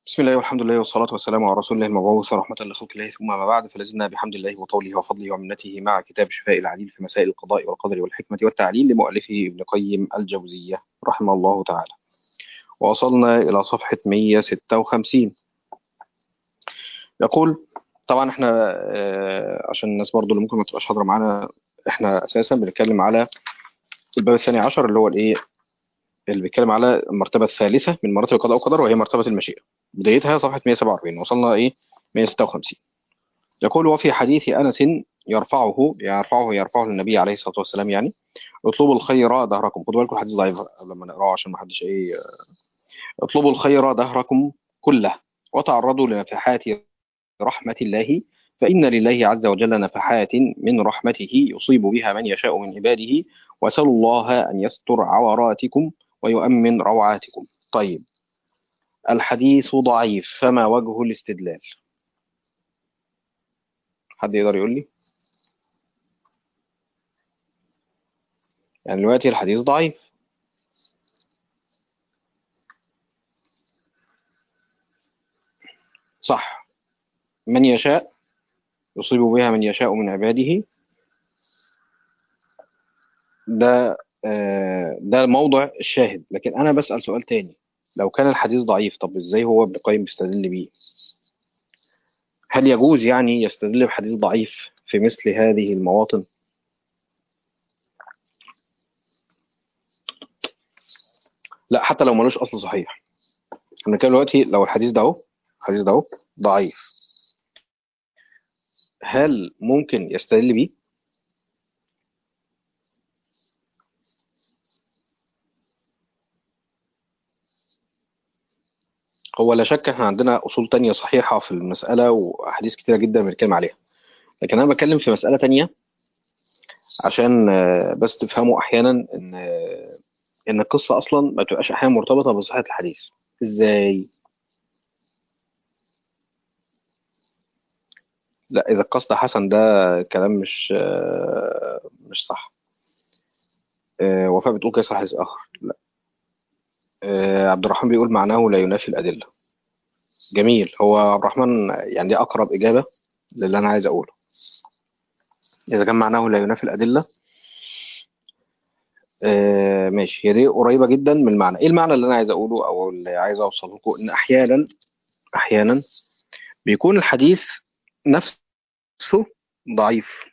بسم الله والحمد لله والصلاة والسلام على رسول الله المبعوث رحمة لخلق الله ثم ما بعد فلازلنا بحمد الله وطوله وفضله ومنته مع كتاب شفاء العليل في مسائل القضاء والقدر والحكمة والتعليل لمؤلفه ابن قيم الجوزية رحمه الله تعالى ووصلنا إلى صفحة 156 يقول طبعا احنا آه، عشان الناس برضو اللي ممكن ما تبقاش حاضرة معانا احنا أساسا بنتكلم على الباب الثاني عشر اللي هو الايه اللي بيتكلم على المرتبة الثالثة من مراتب القضاء والقدر وهي مرتبة المشيئة بدايتها صفحة 147 وصلنا ايه 156 يقول وفي حديث أنس يرفعه يرفعه يرفعه النبي عليه الصلاة والسلام يعني اطلبوا الخير دهركم خدوا بالكم الحديث ضعيف لما نقراه عشان ما حدش ايه اطلبوا الخير دهركم كله وتعرضوا لنفحات رحمة الله فإن لله عز وجل نفحات من رحمته يصيب بها من يشاء من عباده وأسأل الله أن يستر عوراتكم ويؤمن روعاتكم طيب الحديث ضعيف فما وجه الاستدلال حد يقدر يقول لي يعني دلوقتي الحديث ضعيف صح من يشاء يصيب بها من يشاء من عباده ده آه، ده موضع الشاهد لكن انا بسأل سؤال تاني لو كان الحديث ضعيف طب ازاي هو ابن القيم بيستدل بيه هل يجوز يعني يستدل بحديث ضعيف في مثل هذه المواطن لا حتى لو ملوش اصل صحيح انا كده دلوقتي لو الحديث ده اهو الحديث ده اهو ضعيف هل ممكن يستدل بيه هو لا شك احنا عندنا اصول تانية صحيحة في المسألة واحاديث كتيرة جدا بنتكلم عليها لكن انا بتكلم في مسألة تانية عشان آه، بس تفهموا احيانا ان آه، ان القصة اصلا ما بتبقاش احيانا مرتبطة بصحة الحديث ازاي لا اذا القصد حسن ده كلام مش آه، مش صح آه، وفاء بتقول كيس حديث اخر لا آه، عبد الرحمن بيقول معناه لا ينافي الادله جميل هو عبد الرحمن يعني دي اقرب اجابه للي انا عايز اقوله اذا كان معناه لا ينافي الادله آه، ماشي هي دي قريبه جدا من المعنى ايه المعنى اللي انا عايز اقوله او اللي عايز اوصله لكم ان احيانا احيانا بيكون الحديث نفسه ضعيف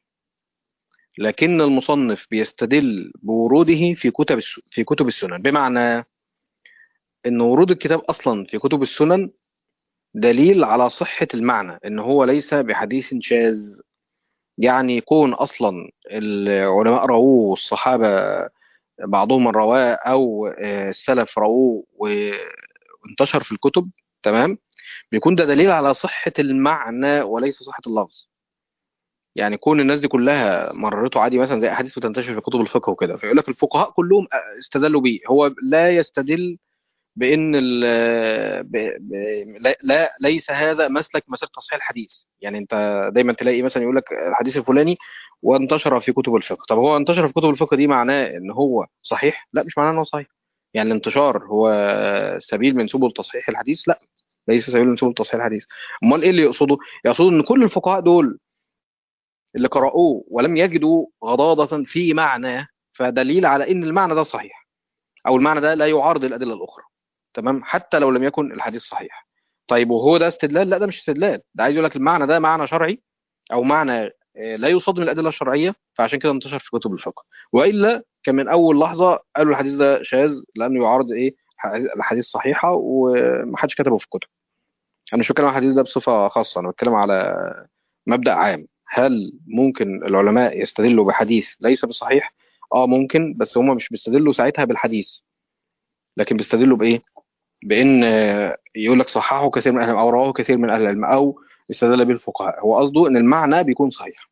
لكن المصنف بيستدل بوروده في كتب الس- في كتب السنن بمعنى ان ورود الكتاب اصلا في كتب السنن دليل على صحة المعنى ان هو ليس بحديث شاذ يعني يكون اصلا العلماء رووه والصحابة بعضهم من رواه او آه، السلف رووه وانتشر في الكتب تمام بيكون ده دليل على صحة المعنى وليس صحة اللفظ يعني كون الناس دي كلها مررته عادي مثلا زي احاديث بتنتشر في كتب الفقه وكده فيقول لك الفقهاء كلهم استدلوا بيه هو لا يستدل بان ال ب... ب... لا... لا ليس هذا مسلك مسيره تصحيح الحديث يعني انت دايما تلاقي مثلا يقول لك الحديث الفلاني وانتشر في كتب الفقه طب هو انتشر في كتب الفقه دي معناه ان هو صحيح لا مش معناه انه صحيح يعني الانتشار هو سبيل من سبل تصحيح الحديث لا ليس سبيل من سبل تصحيح الحديث امال ايه اللي يقصده يقصده ان كل الفقهاء دول اللي قرأوه ولم يجدوا غضاضة في معناه فدليل على ان المعنى ده صحيح او المعنى ده لا يعارض الادله الاخرى تمام حتى لو لم يكن الحديث صحيح طيب وهو ده استدلال لا ده مش استدلال ده عايز يقول لك المعنى ده معنى شرعي او معنى آه، لا يصادم الادله الشرعيه فعشان كده انتشر في كتب الفقه والا كان من اول لحظه قالوا الحديث ده شاذ لانه يعارض ايه الحديث الصحيحه ومحدش كتبه في الكتب انا مش بتكلم على الحديث ده بصفه خاصه انا بتكلم على مبدا عام هل ممكن العلماء يستدلوا بحديث ليس بصحيح اه ممكن بس هم مش بيستدلوا ساعتها بالحديث لكن بيستدلوا بايه بان آه، يقول لك صححه كثير من اهل العلم او رواه كثير من اهل العلم او استدل به الفقهاء هو قصده ان المعنى بيكون صحيح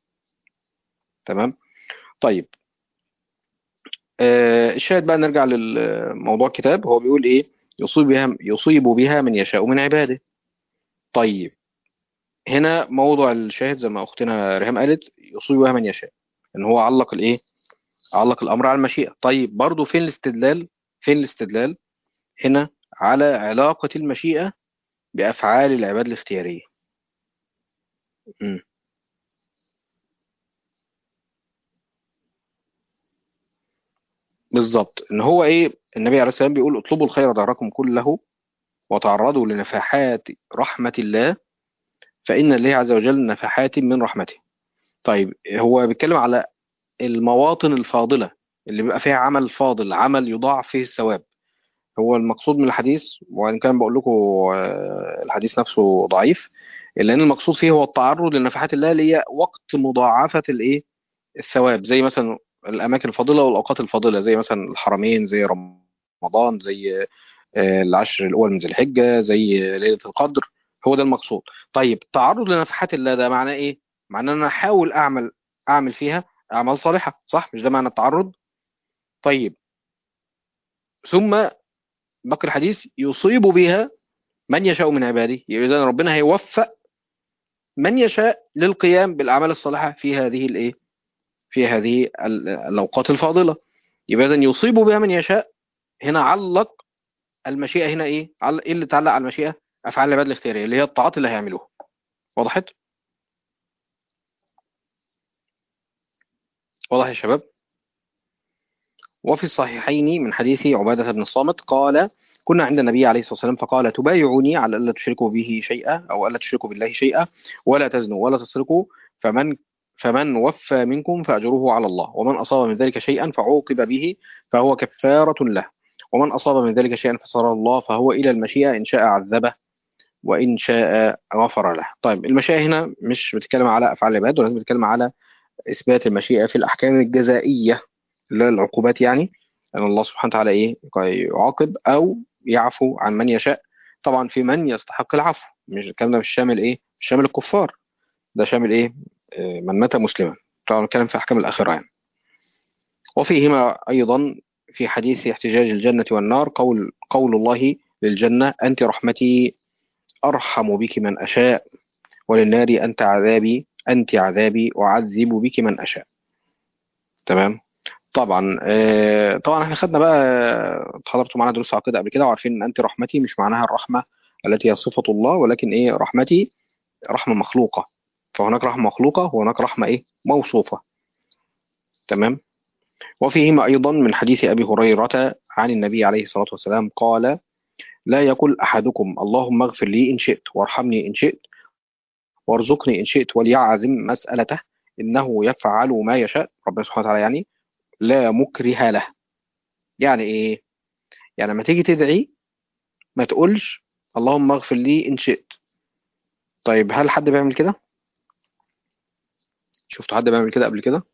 تمام طيب آه الشاهد بقى نرجع للموضوع الكتاب هو بيقول ايه يصيب بها يصيب بها من يشاء من عباده طيب هنا موضوع الشاهد زي ما اختنا ريهام قالت يصيب بها من يشاء ان هو علق الايه علق الامر على المشيئه طيب برضو فين الاستدلال فين الاستدلال هنا على علاقه المشيئه بأفعال العباد الاختيارية مم. بالظبط ان هو ايه النبي عليه السلام بيقول اطلبوا الخير دهركم كله وتعرضوا لنفحات رحمة الله فإن الله عز وجل نفحات من رحمته طيب هو بيتكلم على المواطن الفاضلة اللي بيبقى فيها عمل فاضل عمل يضاعف فيه الثواب هو المقصود من الحديث وإن كان بقول لكم آه، الحديث نفسه ضعيف لأن المقصود فيه هو التعرض لنفحات الله اللي هي وقت مضاعفة الإيه الثواب زي مثلا الأماكن الفاضلة والأوقات الفاضلة زي مثلا الحرمين زي رمضان زي آه، العشر الأول من ذي الحجة زي ليلة القدر هو ده المقصود طيب التعرض لنفحات الله ده معناه إيه؟ معناه إن أنا أحاول أعمل أعمل فيها أعمال صالحة صح؟ مش ده معنى التعرض؟ طيب ثم باقي الحديث يصيب بها من يشاء من عباده يبقى إذا ربنا هيوفق من يشاء للقيام بالأعمال الصالحة في هذه الإيه؟ في هذه ال- الأوقات الفاضلة يبقى إذا يصيب بها من يشاء هنا علق المشيئة هنا إيه؟ عل- إيه اللي تعلق على المشيئة؟ أفعال العباد الاختيارية اللي هي الطاعات اللي هيعملوها وضحت؟ واضح يا شباب؟ وفي الصحيحين من حديث عبادة بن الصامت قال كنا عند النبي عليه الصلاة والسلام فقال تبايعوني على ألا تشركوا به شيئا أو ألا تشركوا بالله شيئا ولا تزنوا ولا تسرقوا فمن فمن وفى منكم فأجره على الله ومن أصاب من ذلك شيئا فعوقب به فهو كفارة له ومن أصاب من ذلك شيئا فصار الله فهو إلى المشيئة إن شاء عذبه وإن شاء غفر له طيب المشيئة هنا مش بتتكلم على أفعال العباد ولكن بتتكلم على إثبات المشيئة في الأحكام الجزائية اللي هي العقوبات يعني أن الله سبحانه وتعالى إيه يعاقب أو يعفو عن من يشاء طبعا في من يستحق العفو مش الكلام ده مش شامل إيه مش شامل الكفار ده شامل إيه آه، من مات مسلما طبعا الكلام في أحكام الآخرة يعني وفيهما أيضا في حديث احتجاج الجنة والنار قول قول الله للجنة أنت رحمتي أرحم بك من أشاء وللنار أنت عذابي أنت عذابي أعذب بك من أشاء تمام طبعا آه، طبعا احنا خدنا بقى آه، حضرتوا معانا دروس عقيدة قبل كده وعارفين ان انت رحمتي مش معناها الرحمة التي هي صفة الله ولكن ايه رحمتي رحمة مخلوقة فهناك رحمة مخلوقة وهناك رحمة ايه موصوفة تمام وفيهما ايضا من حديث ابي هريرة عن النبي عليه الصلاة والسلام قال لا يقل احدكم اللهم اغفر لي ان شئت وارحمني ان شئت وارزقني ان شئت وليعزم مسألته انه يفعل ما يشاء ربنا سبحانه وتعالى يعني لا مكره له يعني ايه يعني لما تيجي تدعي ما تقولش اللهم اغفر لي ان شئت طيب هل حد بيعمل كده شفتوا حد بيعمل كده قبل كده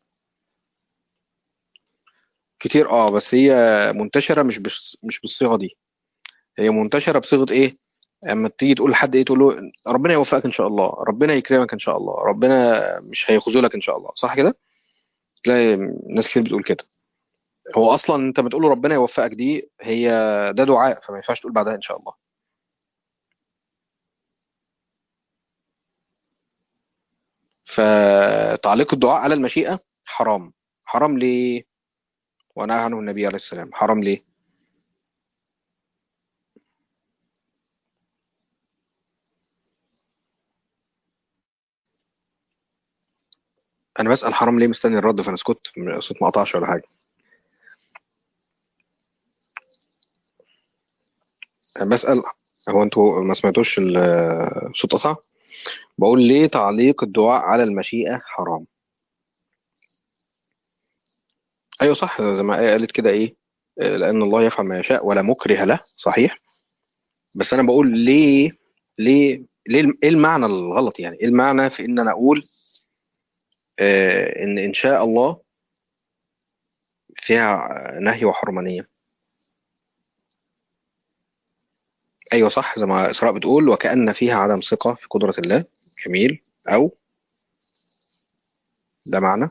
كتير اه بس هي منتشرة مش بس مش بالصيغة دي هي منتشرة بصيغة ايه اما تيجي تقول لحد ايه تقول له ربنا يوفقك ان شاء الله ربنا يكرمك ان شاء الله ربنا مش هيخذلك ان شاء الله صح كده تلاقي ناس كتير بتقول كده هو اصلا انت بتقول له ربنا يوفقك دي هي ده دعاء فما ينفعش تقول بعدها ان شاء الله فتعليق الدعاء على المشيئة حرام حرام ليه ونهى عنه النبي عليه السلام حرام ليه انا بسأل حرام ليه مستني الرد فانا اسكت الصوت ما قطعش ولا حاجة أنا بسأل هو انتوا ما سمعتوش ال- الصوت قطع بقول ليه تعليق الدعاء على المشيئة حرام ايوه صح زي ما آية قالت كده ايه آه، لان الله يفعل ما يشاء ولا مكره له صحيح بس انا بقول ليه ليه ليه ايه المعنى الغلط يعني ايه المعنى في ان انا اقول آه، ان ان شاء الله فيها نهي وحرمانية ايوه صح زي ما اسراء بتقول وكأن فيها عدم ثقة في قدرة الله جميل او ده معنى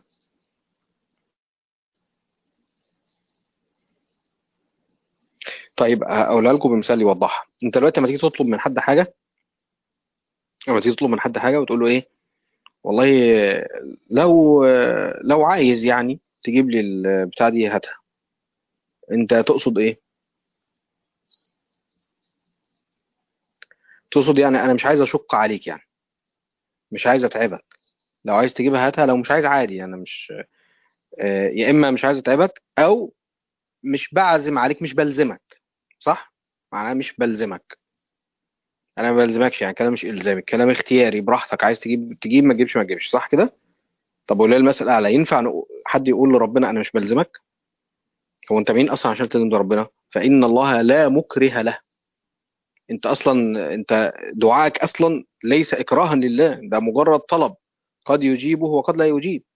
طيب اقولها لكم بمثال يوضحها انت دلوقتي لما تيجي تطلب من حد حاجة لما تيجي تطلب من حد حاجة وتقول له ايه والله لو لو عايز يعني تجيب لي البتاع دي هاتها انت تقصد ايه تقصد يعني انا مش عايز اشق عليك يعني مش عايز اتعبك لو عايز تجيبها هاتها لو مش عايز عادي انا مش آه، يا اما مش عايز اتعبك او مش بعزم عليك مش بلزمك صح معناها مش بلزمك انا ما بلزمكش يعني كلام مش الزامي كلام اختياري براحتك عايز تجيب تجيب ما تجيبش ما تجيبش صح كده طب ولله المثل الاعلى ينفع نقو- حد يقول لربنا انا مش بلزمك هو انت مين اصلا عشان تلزم ربنا فان الله لا مكره له انت اصلا انت دعائك اصلا ليس اكراها لله ده مجرد طلب قد يجيبه وقد لا يجيب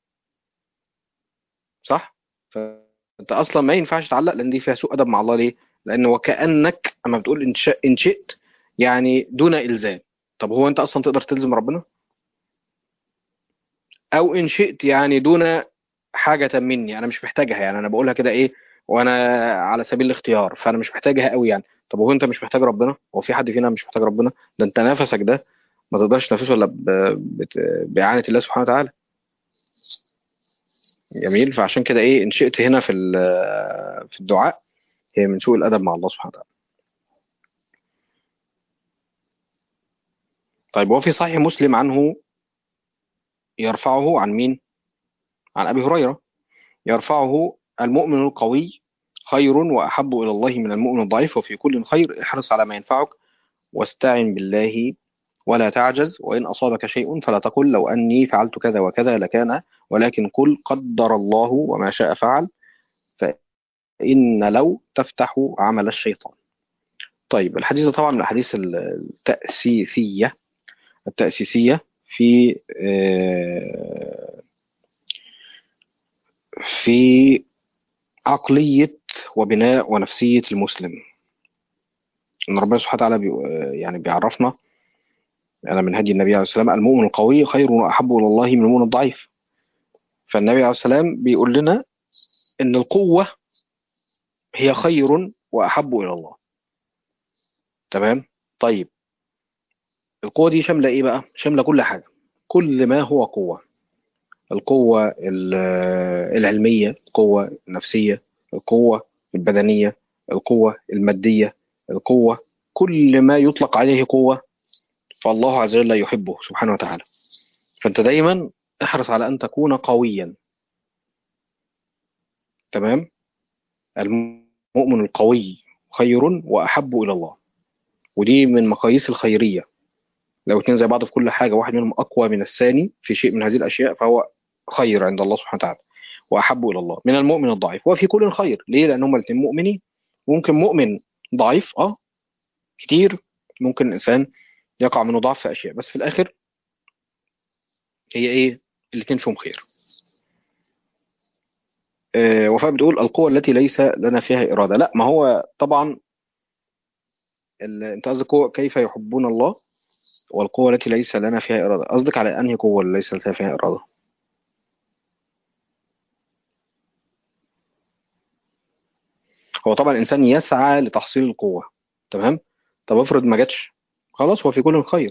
صح فانت اصلا ما ينفعش تعلق لان دي فيها سوء ادب مع الله ليه لان وكانك اما بتقول ان شاء- إن شئت يعني دون الزام طب هو انت اصلا تقدر تلزم ربنا او ان شئت يعني دون حاجه مني انا مش محتاجها يعني انا بقولها كده ايه وانا على سبيل الاختيار فانا مش محتاجها قوي يعني طب هو انت مش محتاج ربنا هو في حد فينا مش محتاج ربنا ده انت نفسك ده ما تقدرش تنفسه الا ب- بت- باعانه الله سبحانه وتعالى جميل فعشان كده ايه ان شئت هنا في ال- في الدعاء هي من سوء الادب مع الله سبحانه وتعالى طيب وفي صحيح مسلم عنه يرفعه عن مين عن ابي هريره يرفعه المؤمن القوي خير واحب الى الله من المؤمن الضعيف وفي كل خير احرص على ما ينفعك واستعن بالله ولا تعجز وإن أصابك شيء فلا تقل لو أني فعلت كذا وكذا لكان ولكن قل قدر الله وما شاء فعل فإن لو تفتح عمل الشيطان طيب الحديث ده طبعا من الأحاديث التأسيسية التأسيسية في آه، في عقلية وبناء ونفسية المسلم إن ربنا سبحانه وتعالى بي يعني بيعرفنا أنا من هدي النبي عليه السلام المؤمن القوي خير وأحب إلى الله من المؤمن الضعيف فالنبي عليه السلام بيقول لنا إن القوة هي خير وأحب إلى الله تمام طيب القوة دي شاملة إيه بقى شاملة كل حاجة كل ما هو قوة القوة ال- العلمية القوة النفسية القوة البدنية القوة المادية القوة كل ما يطلق عليه قوة فالله عز وجل يحبه سبحانه وتعالى فأنت دايما احرص على أن تكون قويا تمام المؤمن القوي خير وأحب إلى الله ودي من مقاييس الخيرية لو اتنين زي بعض في كل حاجة واحد منهم أقوى من الثاني في شيء من هذه الأشياء فهو خير عند الله سبحانه وتعالى وأحب إلى الله من المؤمن الضعيف وفي كل خير ليه؟ لأن هما الاثنين مؤمنين ممكن مؤمن ضعيف أه كتير ممكن الإنسان يقع منه ضعف في أشياء بس في الآخر هي إيه؟ الاثنين فيهم خير آه وفاء بتقول القوة التي ليس لنا فيها إرادة لا ما هو طبعا ال- أنت قصدك قوة كيف يحبون الله والقوة التي ليس لنا فيها إرادة قصدك على أنهي قوة اللي ليس لنا فيها إرادة هو طبعا الإنسان يسعى لتحصيل القوة تمام طب افرض ما جاتش خلاص هو في كل خير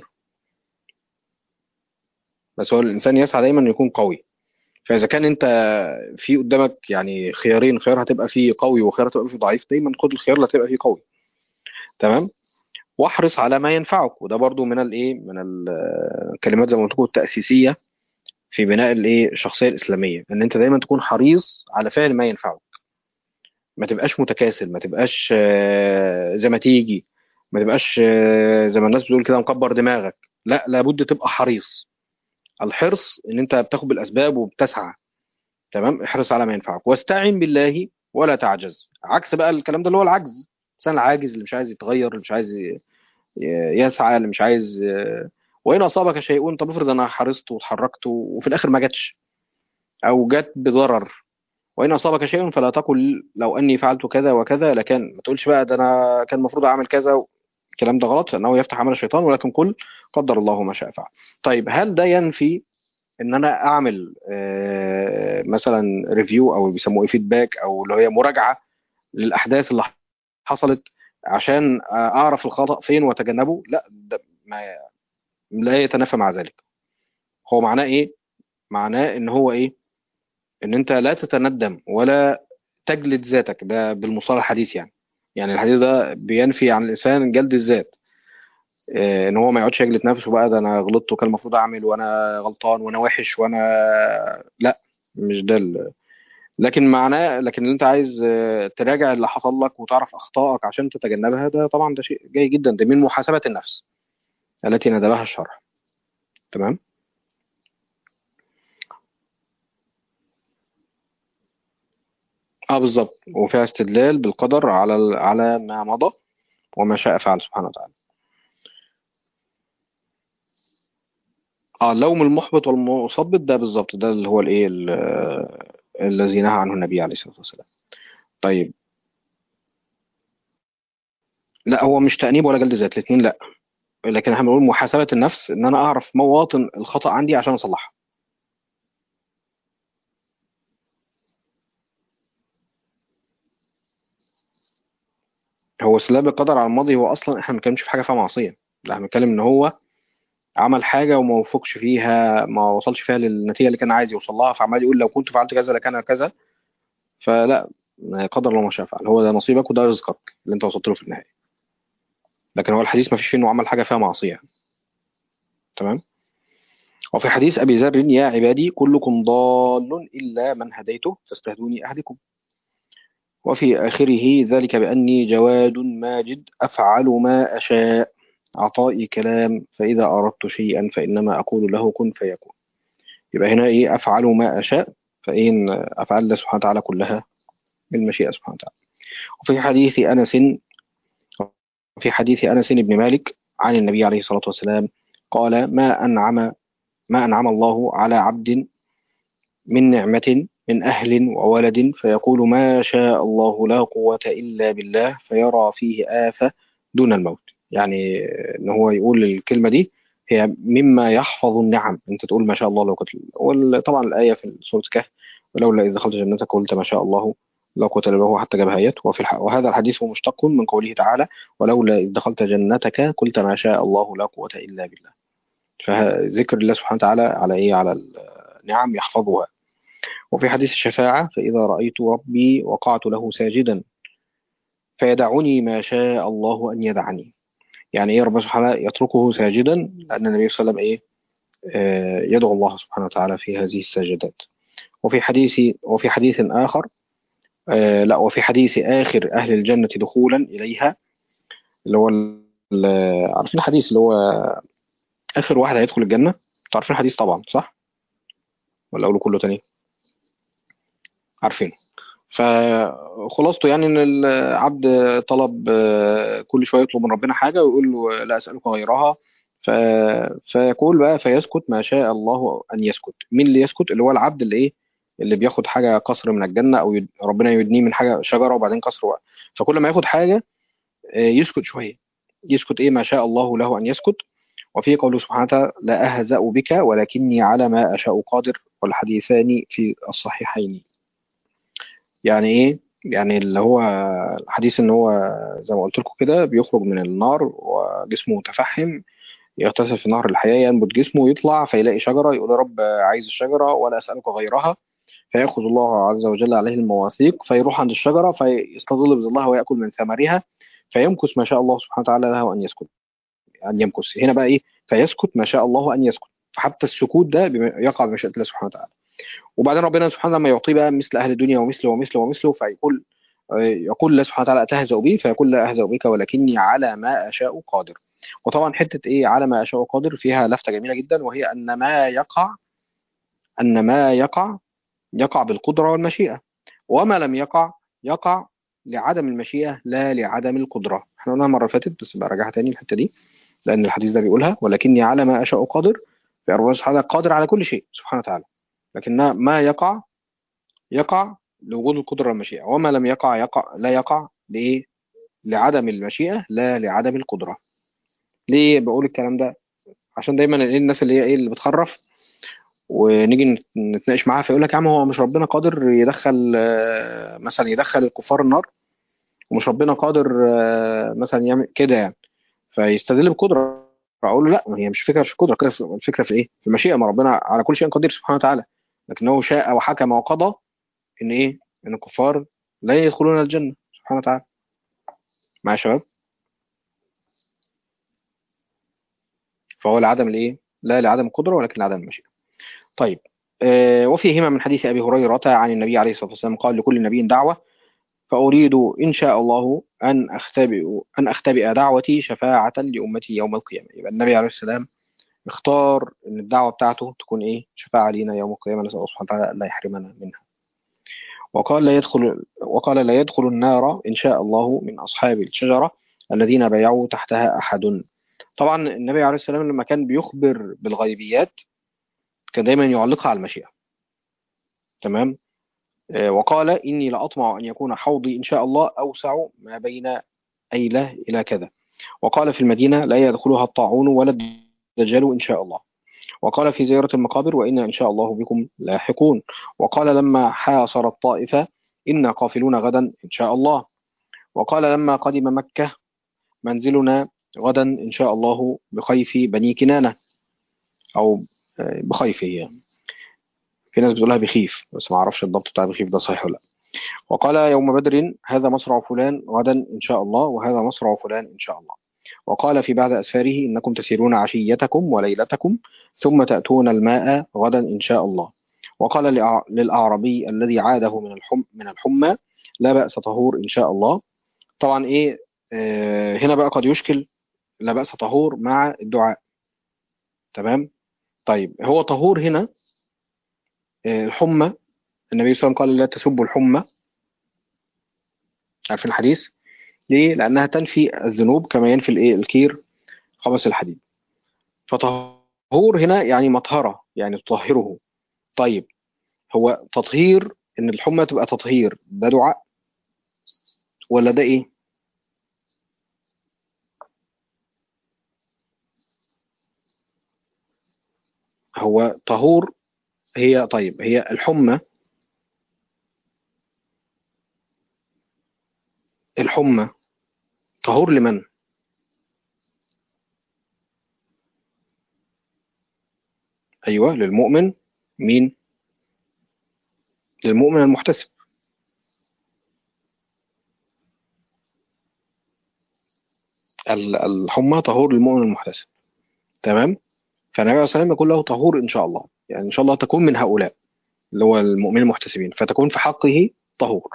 بس هو الإنسان يسعى دايما إنه يكون قوي فإذا كان أنت في قدامك يعني خيارين خيار هتبقى فيه قوي وخيار هتبقى فيه ضعيف دايما خد الخيار اللي هتبقى فيه قوي تمام واحرص على ما ينفعك وده برضو من الايه من ال- الكلمات زي ما قلت لكم التأسيسية في بناء الايه الشخصية الإسلامية ان انت دايما تكون حريص على فعل ما ينفعك ما تبقاش متكاسل ما تبقاش آه، زي ما تيجي ما تبقاش آه، زي ما الناس بتقول كده مكبر دماغك لا لابد تبقى حريص الحرص ان انت بتاخد بالاسباب وبتسعى تمام احرص على ما ينفعك واستعن بالله ولا تعجز عكس بقى الكلام ده اللي هو العجز الانسان العاجز اللي مش عايز يتغير اللي مش عايز ي- يسعى اللي مش عايز آه، وإن أصابك شيء طب افرض أنا حرصت واتحركت وفي الآخر ما جاتش أو جت بضرر وإن أصابك شيء فلا تقل لو أني فعلت كذا وكذا لكان ما تقولش بقى ده أنا كان المفروض أعمل كذا الكلام ده غلط لأنه يفتح عمل الشيطان ولكن قل قدر الله ما شاء فعل طيب هل ده ينفي ان انا اعمل آه، مثلا ريفيو او بيسموه ايه فيدباك او اللي هي مراجعه للاحداث اللي حصلت عشان آه، اعرف الخطا فين واتجنبه لا ده ما لا يتنافى مع ذلك هو معناه ايه معناه ان هو ايه ان انت لا تتندم ولا تجلد ذاتك ده بالمصطلح الحديث يعني يعني الحديث ده بينفي عن الانسان جلد الذات آه، ان هو ما يقعدش يجلد نفسه بقى ده انا غلطت وكان المفروض اعمل وانا غلطان وانا وحش وانا لا مش ده ال... لكن معناه لكن اللي انت عايز آه، تراجع اللي حصل لك وتعرف اخطائك عشان تتجنبها ده طبعا ده شيء جيد جدا ده من محاسبة النفس التي ندبها الشرع تمام اه بالظبط وفيها استدلال بالقدر على ال- على ما مضى وما شاء فعل سبحانه وتعالى اه اللوم المحبط والمثبط ده بالظبط ده اللي هو الايه ال- الذي نهى عنه النبي عليه الصلاة والسلام طيب لا هو مش تأنيب ولا جلد ذات الاثنين لا لكن احنا بنقول محاسبة النفس ان انا اعرف مواطن الخطأ عندي عشان اصلحها هو سلاب القدر على الماضي هو اصلا احنا ما بنتكلمش في حاجة فيها معصية لا احنا بنتكلم ان هو عمل حاجة وما وفقش فيها ما وصلش فيها للنتيجة اللي كان عايز يوصل لها فعمال يقول لو كنت فعلت كذا لكان كذا فلا قدر الله ما شاء فعل هو ده نصيبك وده رزقك اللي انت وصلت له في النهاية لكن هو الحديث ما فيش فيه انه عمل حاجة فيها معصية تمام وفي حديث أبي ذر يا عبادي كلكم ضال إلا من هديته فاستهدوني أهدكم وفي آخره ذلك بأني جواد ماجد أفعل ما أشاء عطائي كلام فإذا أردت شيئا فإنما أقول له كن فيكون يبقى هنا إيه أفعل ما أشاء فإن أفعال الله سبحانه وتعالى كلها بالمشيئة سبحانه وتعالى وفي حديث أنس في حديث أنس بن مالك عن النبي عليه الصلاة والسلام قال ما أنعم ما أنعم الله على عبد من نعمة من أهل وولد فيقول ما شاء الله لا قوة إلا بالله فيرى فيه آفة دون الموت يعني إن هو يقول الكلمة دي هي مما يحفظ النعم أنت تقول ما شاء الله لو كنت وال- طبعا الآية في سورة الكهف ولولا إذ دخلت جنتك قلت ما شاء الله لا قوة إلا بالله حتى جابها آيات وفي الح... وهذا الحديث هو مشتق من قوله تعالى ولولا إذ دخلت جنتك قلت ما شاء الله لا قوة إلا بالله فذكر الله سبحانه وتعالى على إيه على النعم يحفظها وفي حديث الشفاعة فإذا رأيت ربي وقعت له ساجدا فيدعني ما شاء الله أن يدعني يعني إيه ربنا سبحانه وتعالى يتركه ساجدا لأن النبي صلى الله عليه وسلم إيه آه، يدعو الله سبحانه وتعالى في هذه السجدات وفي حديث وفي حديث آخر آه، لا وفي حديث آخر أهل الجنة دخولا إليها اللي هو ال- ال- عارفين الحديث اللي هو آخر واحد هيدخل الجنة عارفين الحديث طبعا صح ولا أقوله كله تاني عارفين فخلاصته يعني ان العبد طلب آه، كل شويه يطلب من ربنا حاجه ويقول له لا اسالك غيرها ف... فيقول بقى فيسكت ما شاء الله ان يسكت مين اللي يسكت اللي هو العبد اللي ايه اللي بياخد حاجه قصر من الجنه او يد... ربنا يدنيه من حاجه شجره وبعدين قصر وقع. فكل ما ياخد حاجه آه، يسكت شويه يسكت ايه ما شاء الله له ان يسكت وفي قوله سبحانه وتعالى لا اهزأ بك ولكني على ما اشاء قادر والحديثان في الصحيحين يعني ايه يعني اللي هو الحديث ان هو زي ما قلت لكم كده بيخرج من النار وجسمه متفحم يغتسل في نهر الحياة ينبت جسمه يطلع فيلاقي شجرة يقول يا رب عايز الشجرة ولا أسألك غيرها فيأخذ الله عز وجل عليه المواثيق فيروح عند الشجرة فيستظل بظلها ويأكل من ثمرها فيمكث ما شاء الله سبحانه وتعالى له أن يسكت أن يمكث هنا بقى إيه فيسكت ما شاء الله أن يسكت فحتى السكوت ده بم- يقع بمشيئة الله سبحانه وتعالى وبعدين ربنا سبحانه وتعالى لما يعطيه بقى مثل اهل الدنيا ومثله ومثله ومثله فيقول يقول الله سبحانه وتعالى أتهزأ بي فيقول لا أهزأ بك ولكني على ما أشاء قادر وطبعا حتة إيه على ما أشاء قادر فيها لفتة جميلة جدا وهي أن ما يقع أن ما يقع يقع بالقدرة والمشيئة وما لم يقع يقع لعدم المشيئة لا لعدم القدرة احنا قلناها مرة فاتت بس براجعها تاني الحتة دي لأن الحديث ده بيقولها ولكني على ما أشاء قادر فالله سبحانه وتعالى قادر على كل شيء سبحانه وتعالى لكن ما يقع يقع لوجود القدرة والمشيئة وما لم يقع يقع لا يقع لإيه؟ لعدم المشيئة لا لعدم القدرة ليه بقول الكلام ده عشان دايما إيه الناس اللي هي ايه اللي بتخرف ونيجي نت- نتناقش معاها فيقول لك يا عم هو مش ربنا قادر يدخل آه، مثلا يدخل الكفار النار ومش ربنا قادر آه، مثلا يعمل كده يعني فيستدل بقدرة اقول له لا ما هي مش فكره في القدره كده الفكره في ايه؟ في المشيئه ما ربنا على كل شيء قدير سبحانه وتعالى لكنه شاء وحكم وقضى ان ايه؟ ان الكفار لا يدخلون الجنه سبحانه وتعالى معايا يا شباب فهو لعدم الايه لا لعدم القدره ولكن لعدم المشيئه طيب آه وفيهما من حديث ابي هريره عن النبي عليه الصلاه والسلام قال لكل نبي دعوه فاريد ان شاء الله ان اختبئ ان اختبئ دعوتي شفاعه لامتي يوم القيامه يبقى النبي عليه السلام اختار ان الدعوه بتاعته تكون ايه شفاعه لينا يوم القيامه نسال الله سبحانه وتعالى لا يحرمنا منها وقال لا يدخل وقال لا يدخل النار ان شاء الله من اصحاب الشجره الذين بايعوا تحتها احد طبعا النبي عليه السلام لما كان بيخبر بالغيبيات كان دايما يعلقها على المشيئه تمام آه وقال اني لاطمع ان يكون حوضي ان شاء الله اوسع ما بين ايله الى كذا وقال في المدينه لا يدخلها الطاعون ولا الدجال ان شاء الله وقال في زيارة المقابر وإنا إن شاء الله بكم لاحقون وقال لما حاصر الطائفة إنا قافلون غدا إن شاء الله وقال لما قدم مكة منزلنا غدا إن شاء الله بخيف بني كنانة أو بخيف هي في ناس بتقولها بخيف بس ما أعرفش الضبط بتاع بخيف ده صحيح ولا لا وقال يوم بدر هذا مصرع فلان غدا إن شاء الله وهذا مصرع فلان إن شاء الله وقال في بعد أسفاره إنكم تسيرون عشيتكم وليلتكم ثم تأتون الماء غدا إن شاء الله وقال للأعربي الذي عاده من الحم من الحمى لا بأس طهور إن شاء الله طبعا إيه آه هنا بقى قد يشكل لا بأس طهور مع الدعاء تمام طيب هو طهور هنا آه الحمى النبي صلى الله عليه وسلم قال لا تسبوا الحمى عارفين الحديث ليه؟ لأنها تنفي الذنوب كما ينفي الإيه؟ الكير خبث الحديد. فطهور هنا يعني مطهرة يعني تطهره. طيب هو تطهير إن الحمى تبقى تطهير ده دعاء ولا ده إيه؟ هو طهور هي طيب هي الحمى الحمى طهور لمن؟ أيوة للمؤمن مين؟ للمؤمن المحتسب الحمى طهور للمؤمن المحتسب تمام؟ فالنبي عليه الصلاة والسلام يقول له طهور إن شاء الله يعني إن شاء الله تكون من هؤلاء اللي هو المؤمنين المحتسبين فتكون في حقه طهور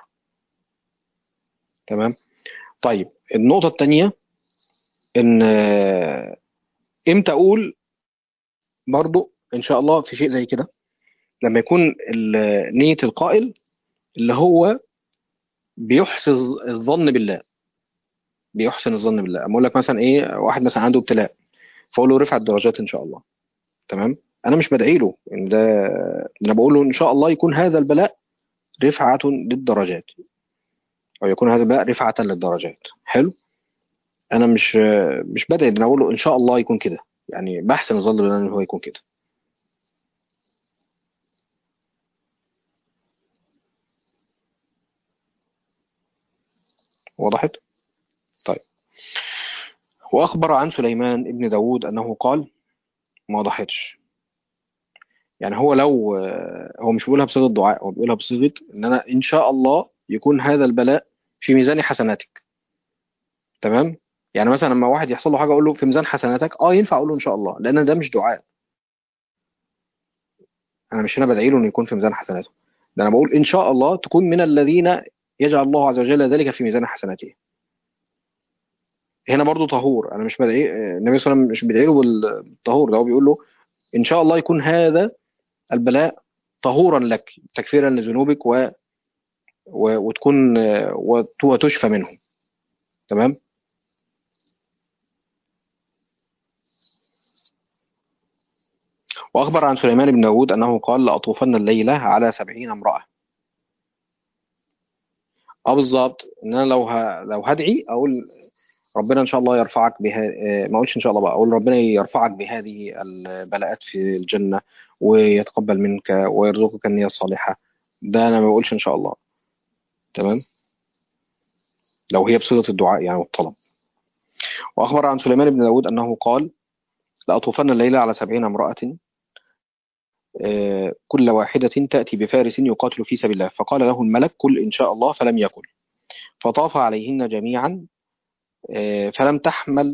تمام؟ طيب النقطة الثانية ان امتى اقول برضو ان شاء الله في شيء زي كده لما يكون نية القائل اللي هو بيحسن الظن بالله بيحسن الظن بالله اما اقول لك مثلا ايه واحد مثلا عنده ابتلاء فاقول له رفع الدرجات ان شاء الله تمام انا مش بدعي له ان ده انا بقول له ان شاء الله يكون هذا البلاء رفعة للدرجات او يكون هذا البلاء رفعة للدرجات حلو انا مش مش بدعي ان اقول له ان شاء الله يكون كده يعني بحسن الظن بالله ان هو يكون كده وضحت طيب واخبر عن سليمان ابن داود انه قال ما وضحتش يعني هو لو هو مش بيقولها بصيغه دعاء هو بيقولها بصيغه ان انا ان شاء الله يكون هذا البلاء في ميزان حسناتك تمام يعني مثلا لما واحد يحصل له حاجه اقول له في ميزان حسناتك اه ينفع اقول له ان شاء الله لان ده مش دعاء انا مش هنا بدعي له انه يكون في ميزان حسناته ده انا بقول ان شاء الله تكون من الذين يجعل الله عز وجل ذلك في ميزان حسناته هنا برضو طهور انا مش بدعي النبي صلى الله عليه وسلم مش بدعي له بالطهور ده هو بيقول له ان شاء الله يكون هذا البلاء طهورا لك تكفيرا لذنوبك و... و... وتكون وتشفى منه تمام وأخبر عن سليمان بن داود أنه قال لأطوفن الليلة على سبعين امرأة اه بالظبط ان انا لو ه... لو هدعي اقول ربنا ان شاء الله يرفعك بها ما اقولش ان شاء الله بقى اقول ربنا يرفعك بهذه البلاءات في الجنه ويتقبل منك ويرزقك النيه الصالحه ده انا ما بقولش ان شاء الله تمام لو هي بصيغه الدعاء يعني والطلب واخبر عن سليمان بن داود انه قال لاطوفن الليله على سبعين امراه كل واحدة تأتي بفارس يقاتل في سبيل الله فقال له الملك قل إن شاء الله فلم يقل فطاف عليهن جميعا فلم تحمل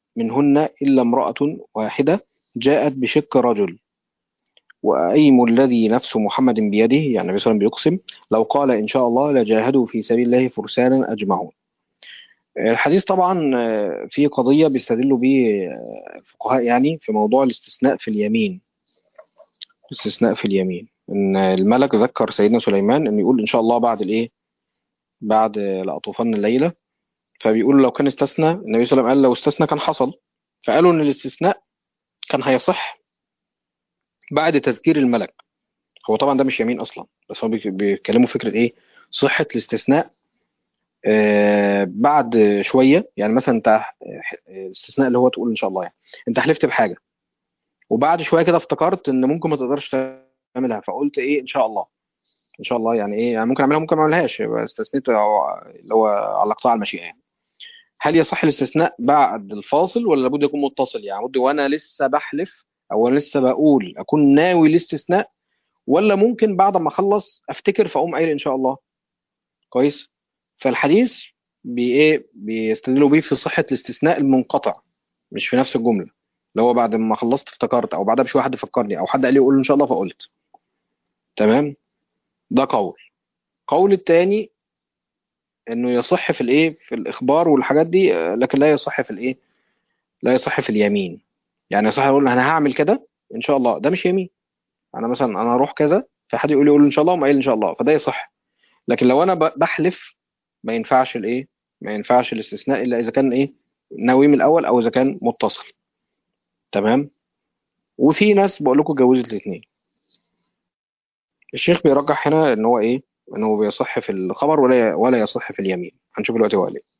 منهن إلا امرأة واحدة جاءت بشق رجل وأيم الذي نفس محمد بيده يعني النبي صلى الله عليه وسلم بيقسم لو قال إن شاء الله لجاهدوا في سبيل الله فرسانا أجمعون الحديث طبعا في قضية بيستدلوا به الفقهاء يعني في موضوع الاستثناء في اليمين الاستثناء في اليمين ان الملك ذكر سيدنا سليمان انه يقول ان شاء الله بعد الايه بعد لأطوفن الليلة فبيقول لو كان استثنى النبي صلى الله عليه وسلم قال لو استثنى كان حصل فقالوا ان الاستثناء كان هيصح بعد تذكير الملك هو طبعا ده مش يمين اصلا بس هم بيتكلموا فكره ايه صحه الاستثناء آه بعد شويه يعني مثلا انت الاستثناء اللي هو تقول ان شاء الله يعني انت حلفت بحاجه وبعد شويه كده افتكرت ان ممكن ما تقدرش تعملها فقلت ايه ان شاء الله ان شاء الله يعني ايه يعني ممكن اعملها ممكن ما اعملهاش يبقى استثنيت اللي هو علقتها على المشيئه يعني هل يصح الاستثناء بعد الفاصل ولا لابد يكون متصل يعني لابد وانا لسه بحلف او انا لسه بقول اكون ناوي الاستثناء ولا ممكن بعد ما اخلص افتكر فاقوم قايل ان شاء الله كويس فالحديث بي ايه بيستدلوا بيه في صحه الاستثناء المنقطع مش في نفس الجمله اللي هو بعد ما خلصت افتكرت او بعدها بشويه حد فكرني او حد قال لي قول ان شاء الله فقلت تمام ده قول قول التاني انه يصح في الايه في الاخبار والحاجات دي لكن لا يصح في الايه لا يصح في اليمين يعني يصح اقول انا هعمل كده ان شاء الله ده مش يمين انا مثلا انا اروح كذا فحد يقول لي قول ان شاء الله وما قايل ان شاء الله فده يصح لكن لو انا بحلف ما ينفعش الايه ما ينفعش الاستثناء الا اذا كان ايه ناوي من الاول او اذا كان متصل تمام وفي ناس بقول لكم جوزت الاثنين الشيخ بيرجح هنا ان هو ايه انه بيصح في الخبر ولا ولا يصح في اليمين هنشوف دلوقتي هو ليه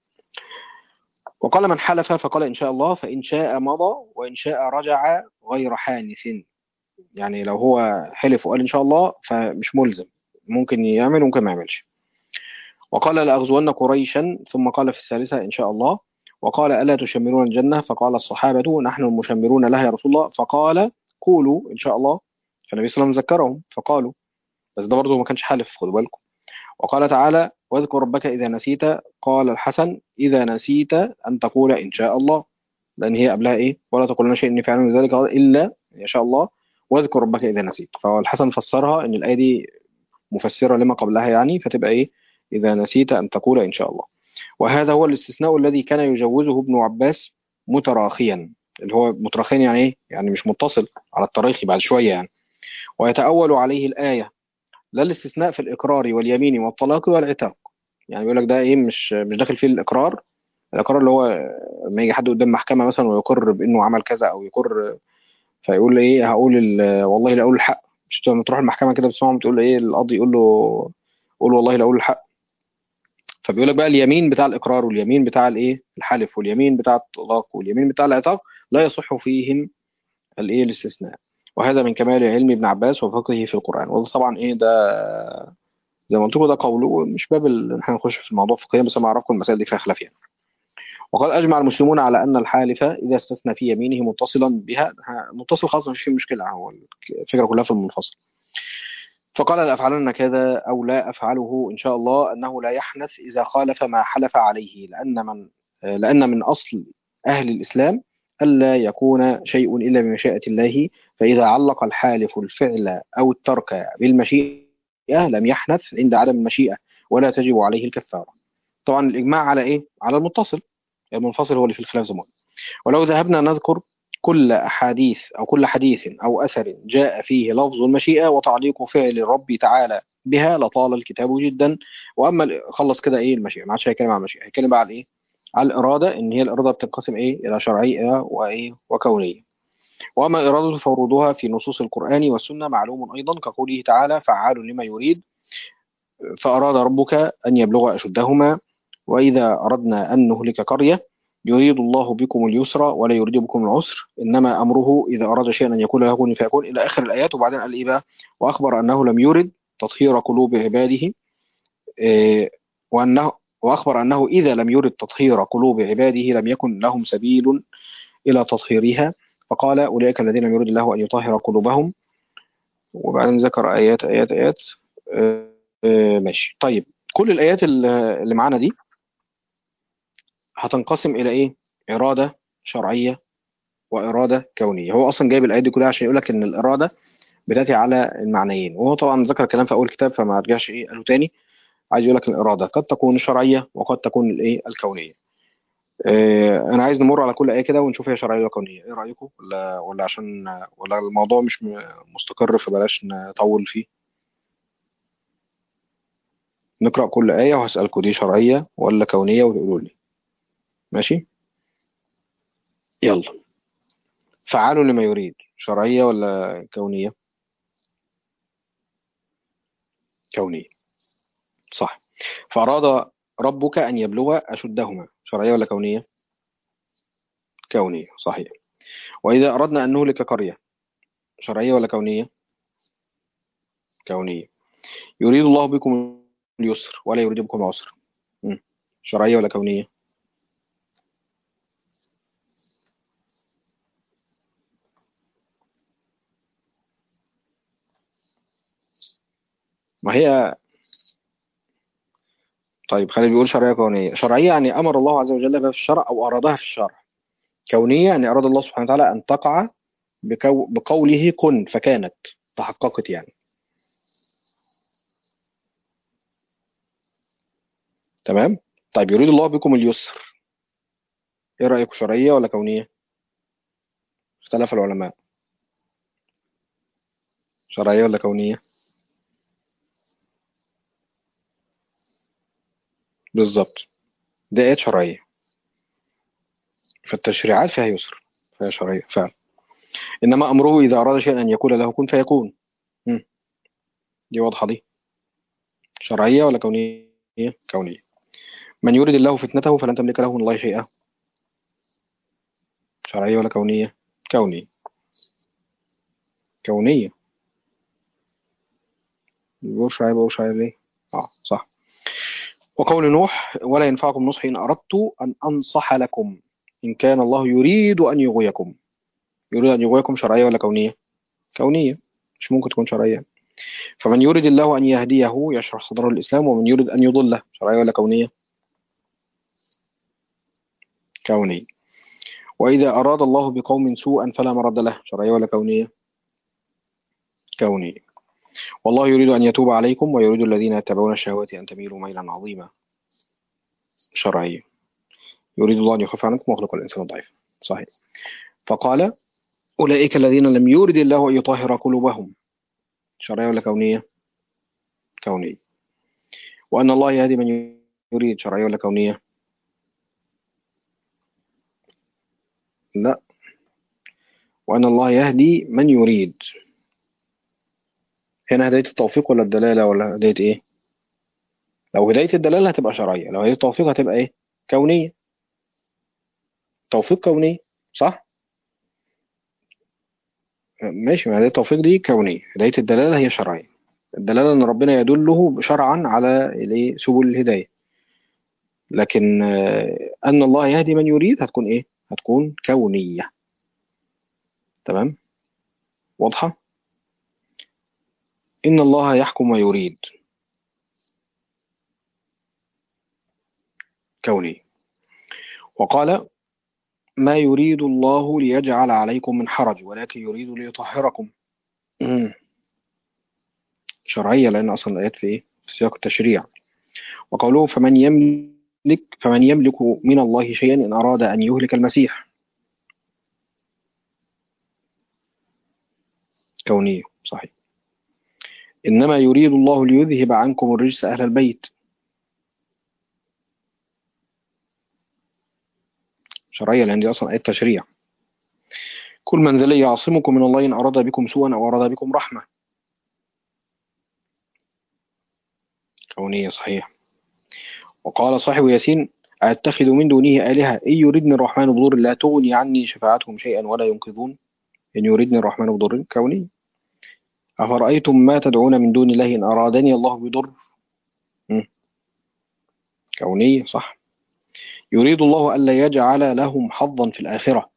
وقال من حلف فقال ان شاء الله فان شاء مضى وان شاء رجع غير حانث يعني لو هو حلف وقال ان شاء الله فمش ملزم ممكن يعمل وممكن ما يعملش وقال لأغزون قريشا ثم قال في الثالثة إن شاء الله وقال ألا تشمرون الجنة فقال الصحابة نحن المشمرون لها يا رسول الله فقال قولوا إن شاء الله فالنبي صلى الله عليه وسلم ذكرهم فقالوا بس ده برضه ما كانش حالف خدوا بالكم وقال تعالى واذكر ربك إذا نسيت قال الحسن إذا نسيت أن تقول إن شاء الله لأن هي قبلها إيه ولا تقولن شيء إني فاعل ذلك إلا إن شاء الله واذكر ربك إذا نسيت فالحسن فسرها إن الآية دي مفسرة لما قبلها يعني فتبقى إيه إذا نسيت أن تقول إن شاء الله وهذا هو الاستثناء الذي كان يجوزه ابن عباس متراخيا اللي هو متراخيا يعني إيه يعني مش متصل على التراخي بعد شوية يعني ويتأول عليه الآية لا الاستثناء في الإقرار واليمين والطلاق والعتاق يعني بيقول لك ده إيه مش مش داخل فيه الإقرار الإقرار اللي هو لما يجي حد قدام محكمة مثلا ويقر بإنه عمل كذا أو يقر فيقول إيه هقول والله لا أقول الحق مش لما تروح المحكمة كده بتسمعهم تقول إيه القاضي يقول له قول والله لا أقول الحق فبيقول لك بقى اليمين بتاع الإقرار واليمين بتاع الإيه الحلف واليمين بتاع الطلاق واليمين بتاع العتاق لا يصح فيهم الإيه الاستثناء وهذا من كمال علم ابن عباس وفقهه في القرآن وده طبعا إيه ده زي ما قلت لكم ده قوله مش باب ان احنا نخش في الموضوع فقهيا بس انا اعرفكم المسائل دي فيها خلاف يعني وقد اجمع المسلمون على ان الحالف اذا استثنى في يمينه متصلا بها متصل خاص مش فيه مشكله هو الفكره كلها في المنفصل فقال لأفعلن كذا أو لا أفعله إن شاء الله أنه لا يحنث إذا خالف ما حلف عليه لأن من لأن من أصل أهل الإسلام ألا يكون شيء إلا بمشيئة الله فإذا علق الحالف الفعل أو الترك بالمشيئة لم يحنث عند عدم المشيئة ولا تجب عليه الكفارة طبعا الإجماع على إيه؟ على المتصل المنفصل هو اللي في الخلاف زمان ولو ذهبنا نذكر كل أحاديث أو كل حديث أو أثر جاء فيه لفظ المشيئة وتعليق فعل الرب تعالى بها لطال الكتاب جدا وأما خلص كده إيه المشيئة ما عادش هيتكلم عن المشيئة هيتكلم بقى على إيه؟ على الإرادة إن هي الإرادة بتنقسم إيه؟ إلى شرعية وإيه؟ وكونية وأما إرادة فورودها في نصوص القرآن والسنة معلوم أيضا كقوله تعالى فعال لما يريد فأراد ربك أن يبلغ أشدهما وإذا أردنا أن نهلك قرية يريد الله بكم اليسر ولا يريد بكم العسر إنما أمره إذا أراد شيئا أن يكون له كن فيكون إلى آخر الآيات وبعدين قال إيه بقى وأخبر أنه لم يرد تطهير قلوب عباده إيه وأنه وأخبر أنه إذا لم يرد تطهير قلوب عباده لم يكن لهم سبيل إلى تطهيرها فقال أولئك الذين لم يرد الله أن يطهر قلوبهم وبعدين ذكر آيات آيات آيات إيه إيه ماشي طيب كل الآيات اللي معانا دي هتنقسم إلى إيه؟ إرادة شرعية وإرادة كونية هو أصلا جايب الآيات دي كلها عشان يقول لك إن الإرادة بتأتي على المعنيين وهو طبعا ذكر الكلام في أول الكتاب فما أرجعش إيه قاله تاني عايز يقول لك الإرادة قد تكون الشرعية وقد تكون الإيه الكونية آه، أنا عايز نمر على كل آية كده ونشوف هي شرعية ولا كونية إيه رأيكم ولا ولا عشان ولا الموضوع مش م- مستقر فبلاش نطول فيه نقرأ كل آية وهسألكم دي شرعية ولا كونية وتقولوا لي ماشي يلا فعال لما يريد شرعية ولا كونية كونية صح فأراد ربك أن يبلغ أشدهما شرعية ولا كونية كونية صحيح وإذا أردنا أن نهلك قرية شرعية ولا كونية كونية يريد الله بكم اليسر ولا يريد بكم العسر مم. شرعية ولا كونية ما هي طيب خلينا بيقول شرعية كونية شرعية يعني أمر الله عز وجل بها في الشرع أو أرادها في الشرع كونية يعني أراد الله سبحانه وتعالى أن تقع بكو... بقوله كن فكانت تحققت يعني تمام طيب يريد الله بكم اليسر ايه رأيكم شرعية ولا كونية اختلف العلماء شرعية ولا كونية بالظبط دي آيات شرعية فالتشريعات فيها يسر فيها شرعية فعلا إنما أمره إذا أراد شيئا أن يقول له كن فيكون مم. دي واضحة دي شرعية ولا كونية كونية من يريد الله فتنته فلن تملك له من الله شيئا شرعية ولا كونية كونية كونية بيقول شرعية بيقول شرعية ليه اه صح وقول نوح ولا ينفعكم نصحي إن أردت أن أنصح لكم إن كان الله يريد أن يغويكم يريد أن يغويكم شرعية ولا كونية كونية مش ممكن تكون شرعية فمن يريد الله أن يهديه يشرح صدره الإسلام ومن يريد أن يضله شرعية ولا كونية كونية وإذا أراد الله بقوم سوءا فلا مرد له شرعية ولا كونية كونية والله يريد أن يتوب عليكم ويريد الذين يتبعون الشهوات أن تميلوا ميلا عظيما شرعية يريد الله أن يخف عنكم ويخلق الإنسان ضعيفا صحيح فقال أولئك الذين لم يرد الله أن يطهر قلوبهم شرعية ولا كونية كونية وأن الله يهدي من يريد شرعية ولا كونية لا وأن الله يهدي من يريد هنا هداية التوفيق ولا الدلالة ولا هداية إيه لو هداية الدلالة هتبقى شرعية لو هداية التوفيق هتبقى إيه كونية توفيق كونية صح ماشي ما هداية التوفيق دي كونية هداية الدلالة هي شرعية الدلالة أن ربنا يدله شرعا على الإيه؟ سبل الهداية لكن آه، أن الله يهدي من يريد هتكون إيه هتكون كونية تمام واضحة إن الله يحكم ويريد كوني وقال ما يريد الله ليجعل عليكم من حرج ولكن يريد ليطهركم مم. شرعية لأن أصلا الآيات في إيه؟ في سياق التشريع وقوله فمن يملك فمن يملك من الله شيئا إن أراد أن يهلك المسيح كونية صحيح إنما يريد الله ليذهب عنكم الرجس أهل البيت شرعية لأن دي أصلا آية تشريع كل من ذا الذي يعصمكم من الله إن أراد بكم سوءا أو أراد بكم رحمة كونية صحيح وقال صاحب ياسين أتخذ من دونه آلهة إن يردني الرحمن بضر لا تغني عني شفاعتهم شيئا ولا ينقذون إن يردني الرحمن بضر كوني أفرأيتم ما تدعون من دون الله إن أرادني الله بضر مم. كونية صح يريد الله ألا يجعل لهم حظا في الآخرة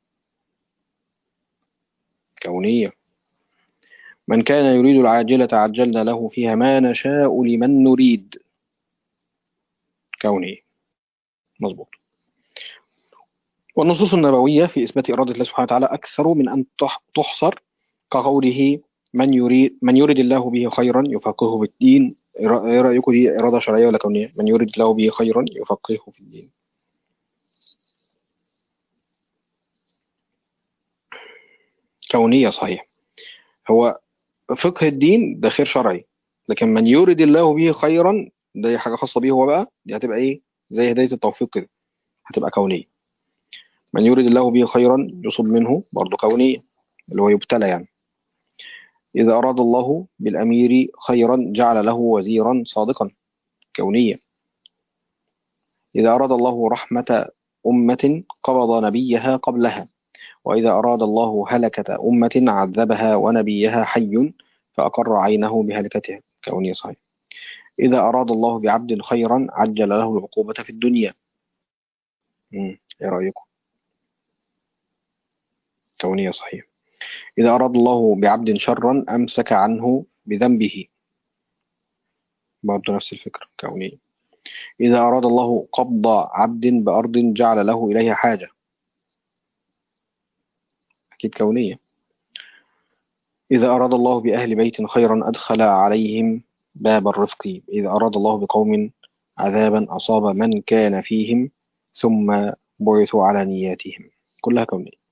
كونية من كان يريد العاجلة عجلنا له فيها ما نشاء لمن نريد كونية مظبوط والنصوص النبوية في إثبات إرادة الله سبحانه وتعالى أكثر من أن تح- تحصر كقوله من يريد من يريد الله به خيرا يفقهه في الدين إيه رأيكم دي إرادة شرعية ولا كونية؟ من يريد الله به خيرا يفقهه في الدين كونية صحيح هو فقه الدين ده خير شرعي لكن من يريد الله به خيرا ده حاجة خاصة بيه هو بقى دي هتبقى إيه زي هداية التوفيق كده هتبقى كونية من يريد الله به خيرا يصب منه برضه كونية اللي هو يبتلى يعني إذا أراد الله بالأمير خيرا جعل له وزيرا صادقا كونية إذا أراد الله رحمة أمة قبض نبيها قبلها وإذا أراد الله هلكة أمة عذبها ونبيها حي فأقر عينه بهلكتها كونية صحيح إذا أراد الله بعبد خيرا عجل له العقوبة في الدنيا مم. إيه رأيكم كونية صحيح إذا أراد الله بعبد شرا أمسك عنه بذنبه برضه نفس الفكرة كونية إذا أراد الله قبض عبد بأرض جعل له إليها حاجة أكيد كونية إذا أراد الله بأهل بيت خيرا أدخل عليهم باب الرفق إذا أراد الله بقوم عذابا أصاب من كان فيهم ثم بعثوا على نياتهم كلها كونية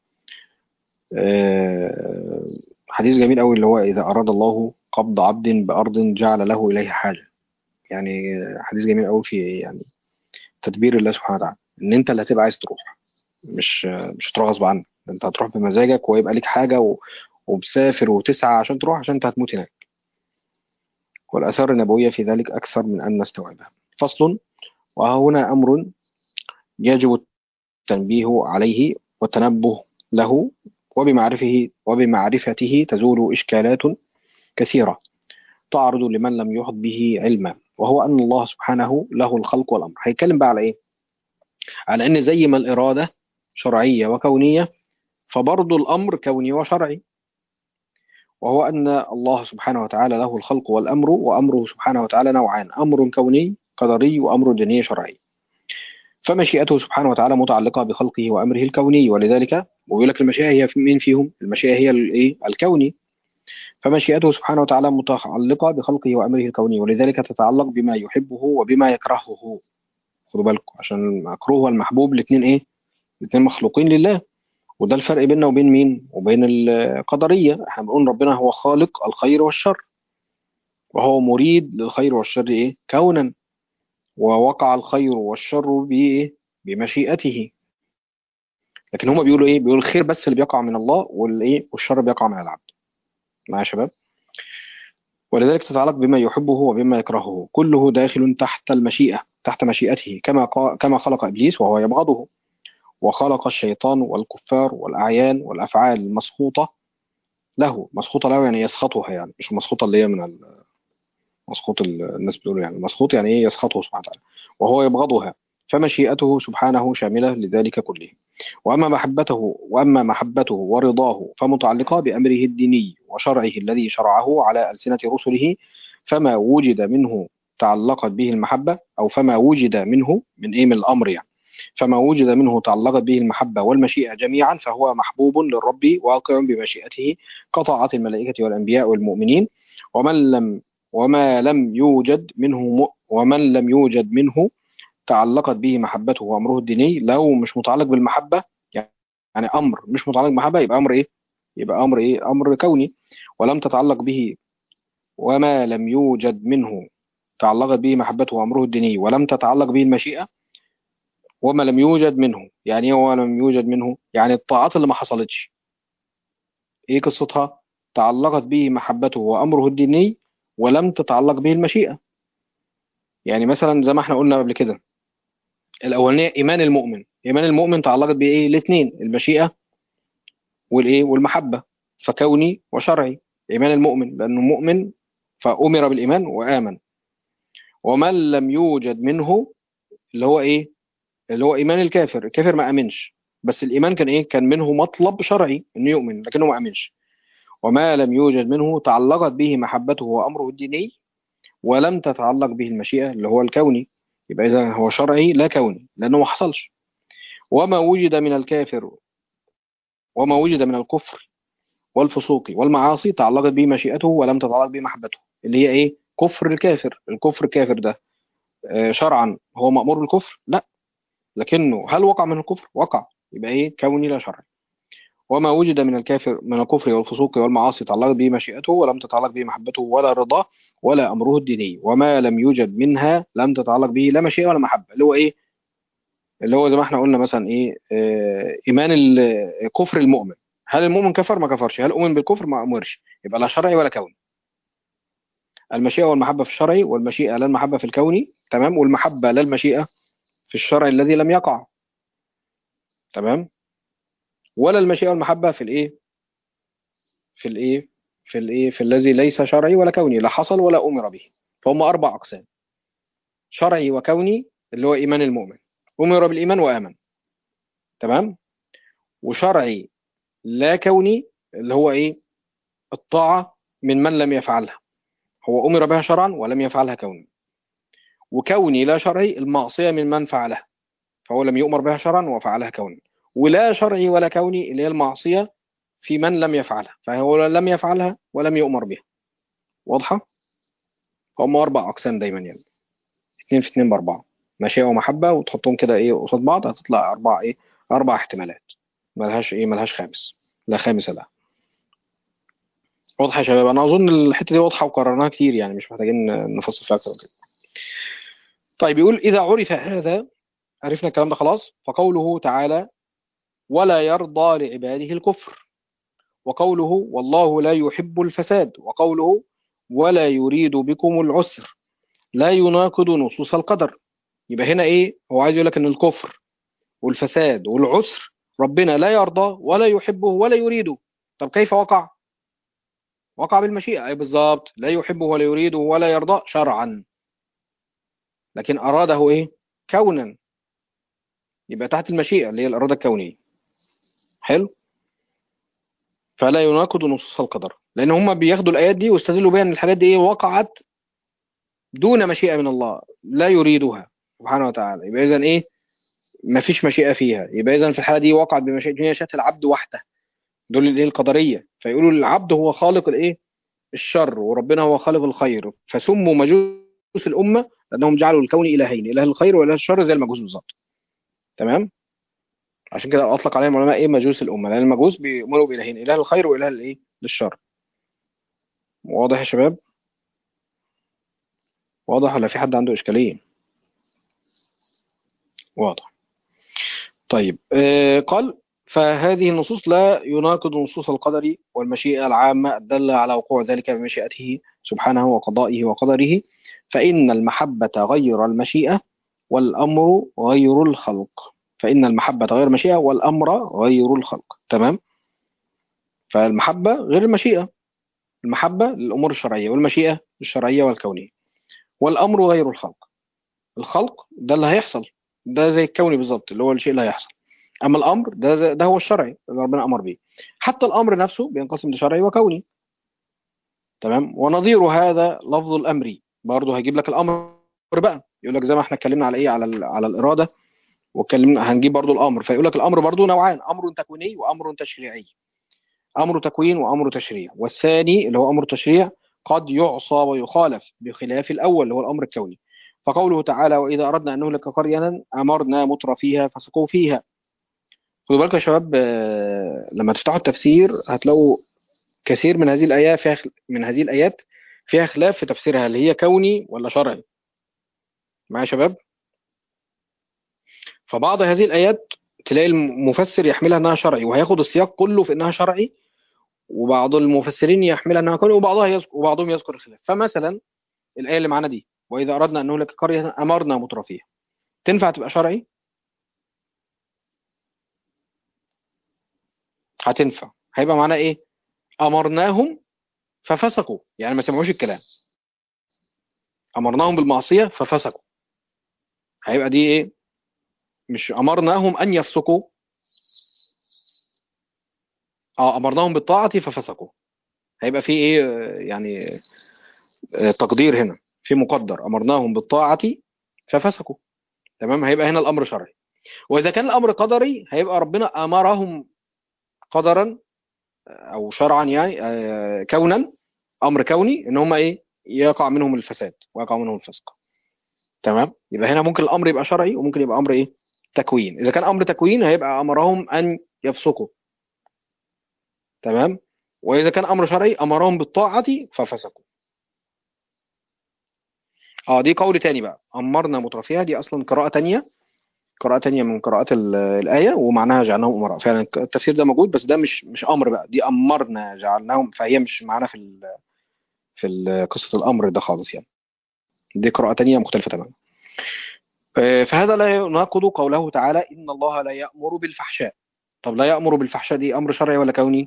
أه حديث جميل قوي اللي هو إذا أراد الله قبض عبد بأرض جعل له إليه حاجة يعني حديث جميل قوي في يعني تدبير الله سبحانه وتعالى إن أنت اللي هتبقى عايز تروح مش مش هتروح غصب عنك أنت هتروح بمزاجك ويبقى ليك حاجة و... وبسافر وتسعى عشان تروح عشان أنت هتموت هناك والآثار النبوية في ذلك أكثر من أن نستوعبها فصل وهنا أمر يجب التنبيه عليه والتنبه له وبمعرفه وبمعرفته تزول إشكالات كثيرة تعرض لمن لم يحط به علما وهو أن الله سبحانه له الخلق والأمر هيتكلم بقى على إيه؟ على أن زي ما الإرادة شرعية وكونية فبرضه الأمر كوني وشرعي وهو أن الله سبحانه وتعالى له الخلق والأمر وأمره سبحانه وتعالى نوعان أمر كوني قدري وأمر ديني شرعي فمشيئته سبحانه وتعالى متعلقة بخلقه وأمره الكوني ولذلك ويقول لك المشيئة هي مين فيهم؟ المشيئة هي الإيه؟ الكوني فمشيئته سبحانه وتعالى متعلقة بخلقه وأمره الكوني ولذلك تتعلق بما يحبه وبما يكرهه خدوا بالكم عشان المكروه والمحبوب الاثنين إيه؟ الاثنين مخلوقين لله وده الفرق بيننا وبين مين؟ وبين القدرية احنا بنقول ربنا هو خالق الخير والشر وهو مريد للخير والشر إيه؟ كونا ووقع الخير والشر بإيه؟ بمشيئته لكن هما بيقولوا ايه بيقولوا الخير بس اللي بيقع من الله والايه والشر بيقع من العبد معايا يا شباب ولذلك تتعلق بما يحبه وبما يكرهه كله داخل تحت المشيئة تحت مشيئته كما كما خلق ابليس وهو يبغضه وخلق الشيطان والكفار والاعيان والافعال المسخوطة له مسخوطة له يعني يسخطها يعني مش مسخوطة اللي هي من مسخوط الناس بتقول يعني مسخوط يعني ايه يسخطه سبحانه وتعالى وهو يبغضها فمشيئته سبحانه شاملة لذلك كله وأما محبته وأما محبته ورضاه فمتعلقة بأمره الديني وشرعه الذي شرعه على ألسنة رسله فما وجد منه تعلقت به المحبة أو فما وجد منه من إيه من الأمر يعني فما وجد منه تعلقت به المحبة والمشيئة جميعا فهو محبوب للرب واقع بمشيئته كطاعة الملائكة والأنبياء والمؤمنين ومن لم وما لم يوجد منه ومن لم يوجد منه تعلقت به محبته وامره الديني لو مش متعلق بالمحبه يعني امر مش متعلق بالمحبه يبقى امر ايه؟ يبقى امر ايه؟ امر كوني ولم تتعلق به وما لم يوجد منه تعلقت به محبته وامره الديني ولم تتعلق به المشيئه وما لم يوجد منه يعني ايه وما لم يوجد منه؟ يعني الطاعات اللي ما حصلتش ايه قصتها؟ تعلقت به محبته وامره الديني ولم تتعلق به المشيئه يعني مثلا زي ما احنا قلنا قبل كده الاولانيه ايمان المؤمن ايمان المؤمن تعلقت بايه الاثنين المشيئه والايه والمحبه فكوني وشرعي ايمان المؤمن لانه مؤمن فامر بالايمان وامن ومن لم يوجد منه اللي هو ايه اللي هو ايمان الكافر الكافر ما امنش بس الايمان كان ايه كان منه مطلب شرعي انه يؤمن لكنه ما امنش وما لم يوجد منه تعلقت به محبته وامره الديني ولم تتعلق به المشيئه اللي هو الكوني يبقى اذا هو شرعي لا كوني لانه ما حصلش وما وجد من الكافر وما وجد من الكفر والفسوق والمعاصي تعلقت به مشيئته ولم تتعلق به محبته اللي هي ايه كفر الكافر الكفر الكافر ده آه، شرعا هو مأمور بالكفر لا لكنه هل وقع من الكفر وقع يبقى ايه كوني لا شرعي وما وجد من الكافر من الكفر والفسوق والمعاصي تعلقت به مشيئته ولم تتعلق به محبته ولا رضاه ولا امره الديني وما لم يوجد منها لم تتعلق به لا مشيئه ولا محبه اللي هو ايه اللي هو زي ما احنا قلنا مثلا ايه آه ايمان ال- كفر المؤمن هل المؤمن كفر ما كفرش هل اؤمن بالكفر ما امرش يبقى لا شرعي ولا كوني المشيئه والمحبه في الشرعي والمشيئه لا المحبه في الكوني تمام والمحبه لا المشيئه في الشرع الذي لم يقع تمام ولا المشيئه والمحبه في الايه في الايه في الايه في الذي ليس شرعي ولا كوني لا حصل ولا امر به فهم اربع اقسام شرعي وكوني اللي هو ايمان المؤمن امر بالايمان وامن تمام وشرعي لا كوني اللي هو ايه الطاعه من من لم يفعلها هو امر بها شرعا ولم يفعلها كونا وكوني لا شرعي المعصيه من من فعلها فهو لم يؤمر بها شرعا وفعلها كونا ولا شرعي ولا كوني اللي هي المعصيه في من لم يفعلها فهو لم يفعلها ولم يؤمر بها واضحه هم اربع اقسام دايما يعني اتنين في اتنين باربعه مشيئه ومحبه وتحطهم كده ايه قصاد بعض هتطلع اربع ايه اربع احتمالات ملهاش ايه ملهاش خامس لا خامس لها واضحه يا شباب انا اظن الحته دي واضحه وكررناها كتير يعني مش محتاجين نفصل فيها اكتر من كده طيب يقول اذا عرف هذا عرفنا الكلام ده خلاص فقوله تعالى ولا يرضى لعباده الكفر وقوله والله لا يحب الفساد وقوله ولا يريد بكم العسر لا يناقض نصوص القدر يبقى هنا ايه هو عايز يقول لك ان الكفر والفساد والعسر ربنا لا يرضى ولا يحبه ولا يريده طب كيف وقع وقع بالمشيئة أي بالظبط لا يحبه ولا يريده ولا يرضى شرعا لكن أراده إيه كونا يبقى تحت المشيئة اللي هي الإرادة الكونية حلو فلا يناقض نصوص القدر لأن هم بياخدوا الآيات دي واستدلوا بيها إن الحاجات دي إيه وقعت دون مشيئة من الله لا يريدها سبحانه وتعالى يبقى إذا إيه ما فيش مشيئة فيها يبقى إذا في الحالة دي وقعت بمشيئة هي شات العبد وحده دول الايه القدريه فيقولوا العبد هو خالق الايه الشر وربنا هو خالق الخير فسموا مجوس الامه لانهم جعلوا الكون الهين اله الخير واله الشر زي المجوس بالظبط تمام عشان كده اطلق عليهم العلماء ايه مجوس الامه لان المجوس بيؤمروا بالهين اله الخير واله الايه للشر واضح يا شباب واضح ولا في حد عنده اشكاليه واضح طيب آه قال فهذه النصوص لا يناقض نصوص القدر والمشيئة العامة الدالة على وقوع ذلك بمشيئته سبحانه وقضائه وقدره فإن المحبة غير المشيئة والأمر غير الخلق فإن المحبة غير المشيئة والأمر غير الخلق تمام فالمحبة غير المشيئة المحبة للأمور الشرعية والمشيئة الشرعية والكونية والأمر غير الخلق الخلق ده اللي هيحصل ده زي الكوني بالظبط اللي هو الشيء اللي هيحصل اما الامر ده ده هو الشرعي اللي ربنا امر به حتى الامر نفسه بينقسم لشرعي وكوني تمام ونظير هذا لفظ الامر برضه هيجيب لك الامر بقى يقول لك زي ما احنا اتكلمنا على ايه على ال- على الاراده واتكلمنا هنجيب برضه الامر فيقول لك الامر برضه نوعان امر تكويني وامر تشريعي امر تكوين وامر تشريع والثاني اللي هو امر تشريع قد يعصى ويخالف بخلاف الاول اللي هو الامر الكوني فقوله تعالى واذا اردنا ان نهلك قريه امرنا متر فيها فسقوا فيها خدوا بالكم يا شباب آه، لما تفتحوا التفسير هتلاقوا كثير من هذه الآيات فيها خل- من هذه الآيات فيها خلاف في تفسيرها هل هي كوني ولا شرعي معايا يا شباب فبعض هذه الآيات تلاقي المفسر يحملها انها شرعي وهياخد السياق كله في انها شرعي وبعض المفسرين يحملها انها كوني وبعضها يذكر وبعضهم يذكر الخلاف فمثلا الآية اللي معانا دي وإذا أردنا أن نهلك قرية أمرنا مترفيها تنفع تبقى شرعي هتنفع هيبقى معناها ايه امرناهم ففسقوا يعني ما سمعوش الكلام امرناهم بالمعصيه ففسقوا هيبقى دي ايه مش امرناهم ان يفسقوا اه امرناهم بالطاعه ففسقوا هيبقى في ايه آه، يعني آه، تقدير هنا في مقدر امرناهم بالطاعه ففسقوا تمام هيبقى هنا الامر شرعي واذا كان الامر قدري هيبقى ربنا امرهم قدرا او شرعا يعني آه، كونا امر كوني ان هم ايه يقع منهم الفساد ويقع منهم الفسق تمام يبقى هنا ممكن الامر يبقى شرعي وممكن يبقى امر ايه تكوين اذا كان امر تكوين هيبقى امرهم ان يفسقوا تمام واذا كان امر شرعي امرهم بالطاعه ففسقوا اه دي قول تاني بقى امرنا مترفيها دي اصلا قراءه تانية قراءه تانية من قراءات ال- الايه ومعناها جعلناهم امراء فعلا التفسير ده موجود بس ده مش مش امر بقى دي امرنا جعلناهم فهي مش معانا في ال في ال- قصه الامر ده خالص يعني دي قراءه تانية مختلفه تماما آه، فهذا لا يناقض قوله تعالى ان الله لا يامر بالفحشاء طب لا يامر بالفحشاء دي امر شرعي ولا كوني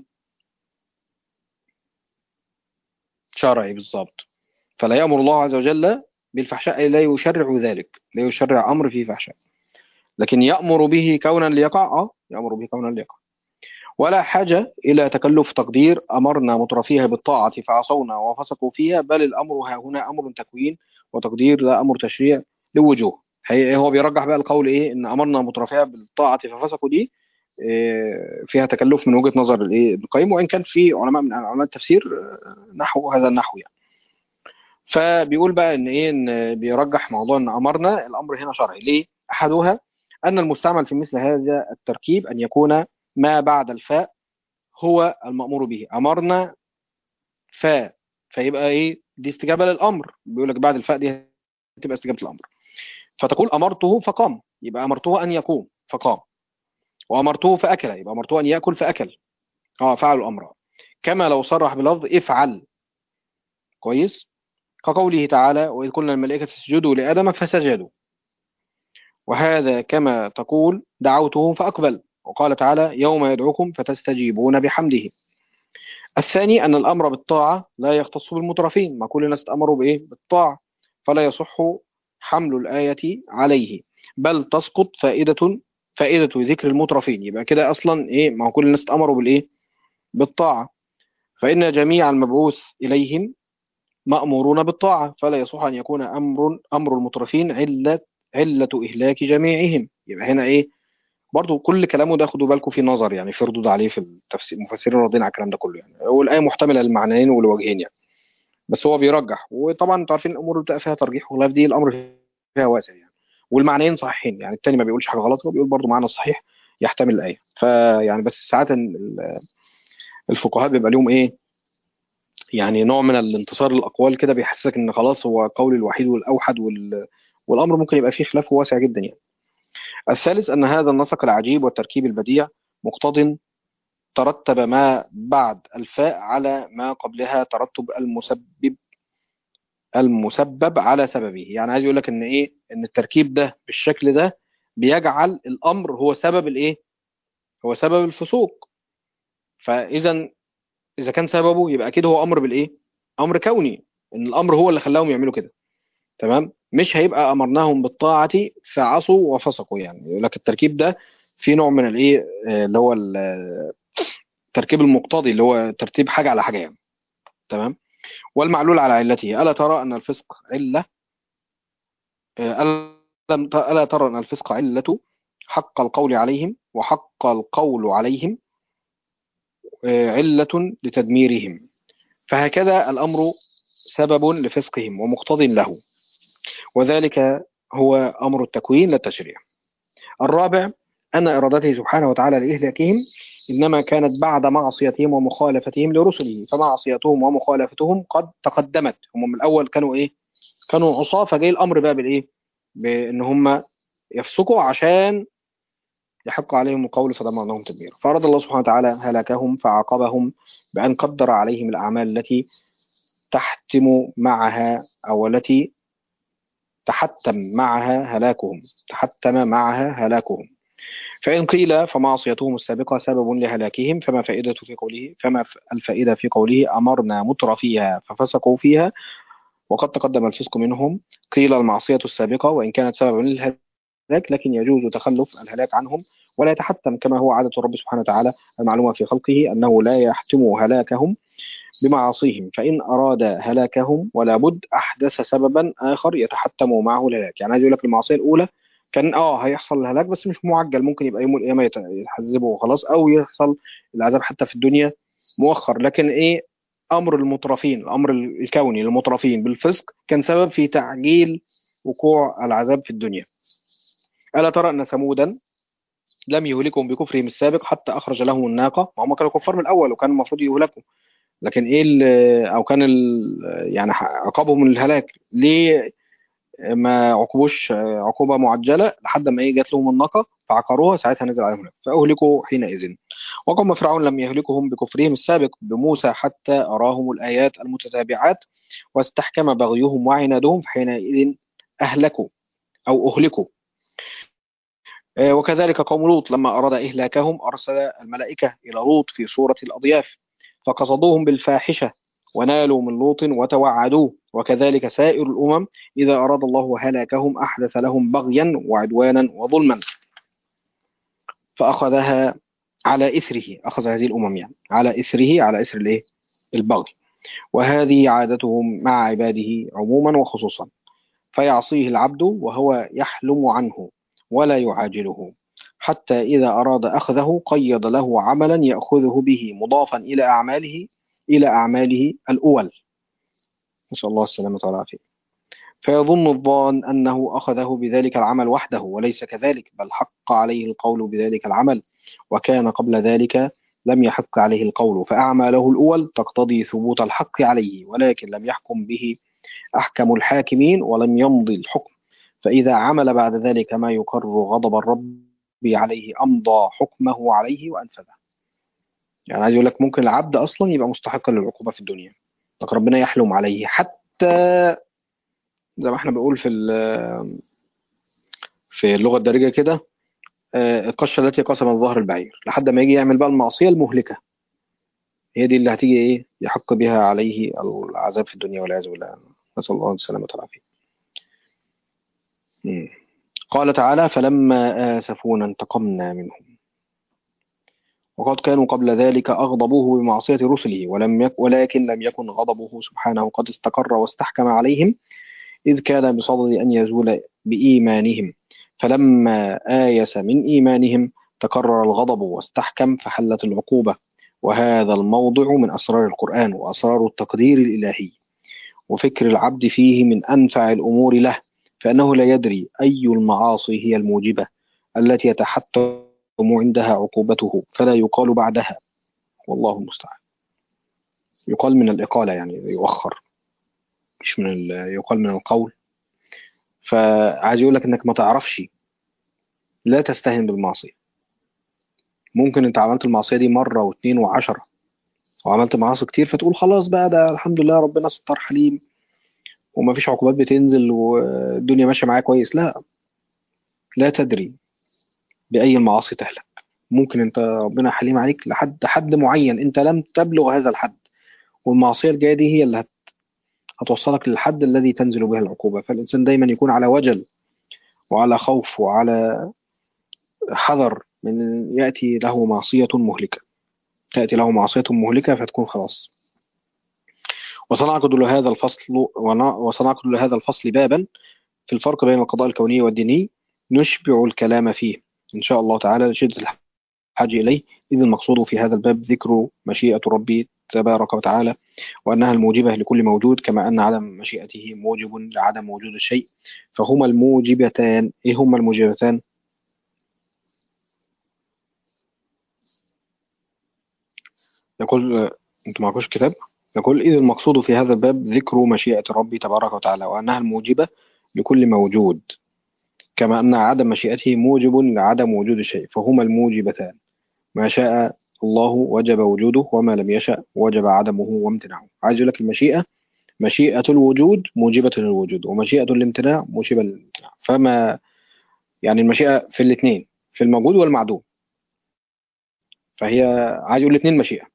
شرعي بالظبط فلا يامر الله عز وجل بالفحشاء أي لا يشرع ذلك لا يشرع امر فيه فحشاء لكن يامر به كونا ليقع اه يامر به كونا ليقع ولا حاجة إلى تكلف تقدير أمرنا مترفيها بالطاعة فعصونا وفسقوا فيها بل الأمر ها هنا أمر تكوين وتقدير لا أمر تشريع لوجوه هي- هو بيرجح بقى القول إيه إن أمرنا مترفيها بالطاعة ففسقوا دي إيه، فيها تكلف من وجهة نظر الإيه ابن القيم وإن كان في علماء من علماء التفسير آه، نحو هذا النحو يعني فبيقول بقى إن إيه إن بيرجح موضوع إن أمرنا الأمر هنا شرعي ليه؟ أحدها أن المستعمل في مثل هذا التركيب أن يكون ما بعد الفاء هو المأمور به أمرنا ف فيبقى إيه دي استجابة للأمر بيقول لك بعد الفاء دي تبقى استجابة الأمر فتقول أمرته فقام يبقى أمرته أن يقوم فقام وأمرته فأكل يبقى أمرته أن يأكل فأكل اه فعل الأمر كما لو صرح بلفظ افعل كويس كقوله تعالى وإذ قلنا الملائكة اسجدوا لآدم فسجدوا وهذا كما تقول دعوته فأقبل وقال تعالى يوم يدعوكم فتستجيبون بحمده الثاني أن الأمر بالطاعة لا يختص بالمترفين ما كل الناس تأمروا بإيه بالطاعة فلا يصح حمل الآية عليه بل تسقط فائدة فائدة ذكر المترفين يبقى كده أصلا إيه ما هو كل الناس تأمروا بالإيه بالطاعة فإن جميع المبعوث إليهم مأمورون بالطاعة فلا يصح أن يكون أمر أمر المترفين علة علة إهلاك جميعهم يبقى هنا إيه برضو كل كلامه ده خدوا بالكم في نظر يعني في ردود عليه في التفسير المفسرين راضين على الكلام ده كله يعني والآية محتملة للمعنيين والوجهين يعني بس هو بيرجح وطبعا انتوا عارفين الامور اللي بتبقى فيها ترجيح وخلاف دي الامر فيها واسع يعني والمعنيين صحيحين يعني التاني ما بيقولش حاجه غلط هو بيقول برضو معنى صحيح يحتمل الايه فيعني بس ساعات ال- الفقهاء بيبقى لهم ايه يعني نوع من الانتصار الاقوال كده بيحسسك ان خلاص هو قول الوحيد والاوحد وال والامر ممكن يبقى فيه خلاف واسع جدا يعني الثالث ان هذا النسق العجيب والتركيب البديع مقتض ترتب ما بعد الفاء على ما قبلها ترتب المسبب المسبب على سببه يعني عايز يقول لك ان ايه ان التركيب ده بالشكل ده بيجعل الامر هو سبب الايه هو سبب الفسوق فاذا اذا كان سببه يبقى اكيد هو امر بالايه امر كوني ان الامر هو اللي خلاهم يعملوا كده تمام مش هيبقى امرناهم بالطاعه فعصوا وفسقوا يعني يقول لك التركيب ده في نوع من الايه آه، اللي هو ال- التركيب المقتضي اللي هو ترتيب حاجه على حاجه يعني تمام والمعلول على علته الا ترى ان الفسق عله آه، ألم- الا ترى ان الفسق عله حق القول عليهم وحق القول عليهم آه، عله لتدميرهم فهكذا الامر سبب لفسقهم ومقتض له وذلك هو امر التكوين لا التشريع الرابع أن إرادته سبحانه وتعالى لإهلاكهم إنما كانت بعد معصيتهم ومخالفتهم لرسله فمعصيتهم ومخالفتهم قد تقدمت هم من الأول كانوا إيه كانوا عصاة فجاي الأمر بقى بالإيه بأن هم يفسقوا عشان يحق عليهم القول فدمرناهم تدميرا فأراد الله سبحانه وتعالى هلاكهم فعاقبهم بأن قدر عليهم الأعمال التي تحتم معها أو التي تحتم معها هلاكهم تحتم معها هلاكهم فإن قيل فمعصيتهم السابقة سبب لهلاكهم فما فائدة في قوله فما الفائدة في قوله أمرنا متر فيها ففسقوا فيها وقد تقدم الفسق منهم قيل المعصية السابقة وإن كانت سببا للهلاك لكن يجوز تخلف الهلاك عنهم ولا يتحتم كما هو عادة الرب سبحانه وتعالى المعلومة في خلقه أنه لا يحتم هلاكهم بمعاصيهم فإن أراد هلاكهم ولا بد أحدث سببا آخر يتحتم معه الهلاك يعني عايز يقول لك المعصية الأولى كان اه هيحصل الهلاك بس مش معجل ممكن يبقى يوم القيامه يت- يتحذبوا وخلاص او يحصل العذاب حتى في الدنيا مؤخر لكن ايه امر المترفين الامر الكوني للمترفين بالفسق كان سبب في تعجيل وقوع العذاب في الدنيا الا ترى ان ثمودا لم يهلكهم بكفرهم السابق حتى اخرج لهم الناقه ما هم كانوا كفار من الاول وكان المفروض يهلكوا لكن ايه ال- او كان ال- يعني عقابهم من الهلاك ليه ما عقبوش عقوبه معجله لحد ما ايه جات لهم الناقه فعقروها ساعتها نزل عليهم الهلاك فاهلكوا حينئذ وقوم فرعون لم يهلكهم بكفرهم السابق بموسى حتى اراهم الايات المتتابعات واستحكم بغيهم وعنادهم فحينئذ اهلكوا او اهلكوا آه، وكذلك قوم لوط لما أراد إهلاكهم أرسل الملائكة إلى لوط في صورة الأضياف فقصدوهم بالفاحشة ونالوا من لوط وتوعدوه وكذلك سائر الأمم إذا أراد الله هلاكهم أحدث لهم بغيا وعدوانا وظلما فأخذها على إثره أخذ هذه الأمم يعني على إثره على إثر الإيه؟ البغي وهذه عادتهم مع عباده عموما وخصوصا فيعصيه العبد وهو يحلم عنه ولا يعاجله حتى إذا أراد أخذه قيد له عملا يأخذه به مضافا إلى أعماله إلى أعماله الأول نسأل الله السلامة والعافية فيظن الظان أنه أخذه بذلك العمل وحده وليس كذلك بل حق عليه القول بذلك العمل وكان قبل ذلك لم يحق عليه القول فأعماله الأول تقتضي ثبوت الحق عليه ولكن لم يحكم به أحكم الحاكمين ولم يمضي الحكم فإذا عمل بعد ذلك ما يقر غضب الرب عليه أمضى حكمه عليه وأنفذه يعني عايز يقول لك ممكن العبد أصلا يبقى مستحقا للعقوبة في الدنيا لكن ربنا يحلم عليه حتى زي ما احنا بنقول في ال- في اللغة الدارجة كده آه، القشة التي قسمت ظهر البعير لحد ما يجي يعمل بقى المعصية المهلكة هي دي اللي هتيجي ايه يحق بها عليه العذاب في الدنيا والعياذ بالله نسأل الله السلامة والعافية مم. قال تعالى فلما آسفونا انتقمنا منهم وقد كانوا قبل ذلك أغضبوه بمعصية رسله ولم يك ولكن لم يكن غضبه سبحانه قد استقر واستحكم عليهم إذ كان بصدد أن يزول بإيمانهم فلما آيس من إيمانهم تكرر الغضب واستحكم فحلت العقوبة وهذا الموضع من أسرار القرآن وأسرار التقدير الإلهي وفكر العبد فيه من أنفع الأمور له فإنه لا يدري أي المعاصي هي الموجبة التي يتحتم عندها عقوبته فلا يقال بعدها والله المستعان يقال من الإقالة يعني يؤخر مش من ال- يقال من القول فعايز يقول لك انك ما تعرفش لا تستهن بالمعصية ممكن انت عملت المعصية دي مرة واثنين وعشرة وعملت معاصي كتير فتقول خلاص بقى ده الحمد لله ربنا ستار حليم وما فيش عقوبات بتنزل والدنيا ماشية معايا كويس لا لا تدري بأي المعاصي تهلك ممكن انت ربنا حليم عليك لحد حد معين انت لم تبلغ هذا الحد والمعصية الجاية دي هي اللي هت هتوصلك للحد الذي تنزل به العقوبة فالإنسان دايما يكون على وجل وعلى خوف وعلى حذر من أن يأتي له معصية مهلكة تأتي له معصية مهلكة فتكون خلاص وسنعقد لهذا الفصل وسنعقد لهذا الفصل بابا في الفرق بين القضاء الكوني والديني نشبع الكلام فيه إن شاء الله تعالى لشدة الحاجة إليه إذ المقصود في هذا الباب ذكر مشيئة ربي تبارك وتعالى وأنها الموجبة لكل موجود كما أن عدم مشيئته موجب لعدم وجود الشيء فهما الموجبتان إيه هما الموجبتان يقول أنتم معكوش كتاب يقول إذ المقصود في هذا الباب ذكر مشيئة ربي تبارك وتعالى وأنها الموجبة لكل موجود كما أن عدم مشيئته موجب لعدم وجود الشيء فهما الموجبتان ما شاء الله وجب وجوده وما لم يشأ وجب عدمه وامتناعه عايز يقول لك المشيئة مشيئة الوجود موجبة للوجود ومشيئة الامتناع موجبة للامتناع فما يعني المشيئة في الاثنين في الموجود والمعدوم فهي عايز يقول الاثنين مشيئة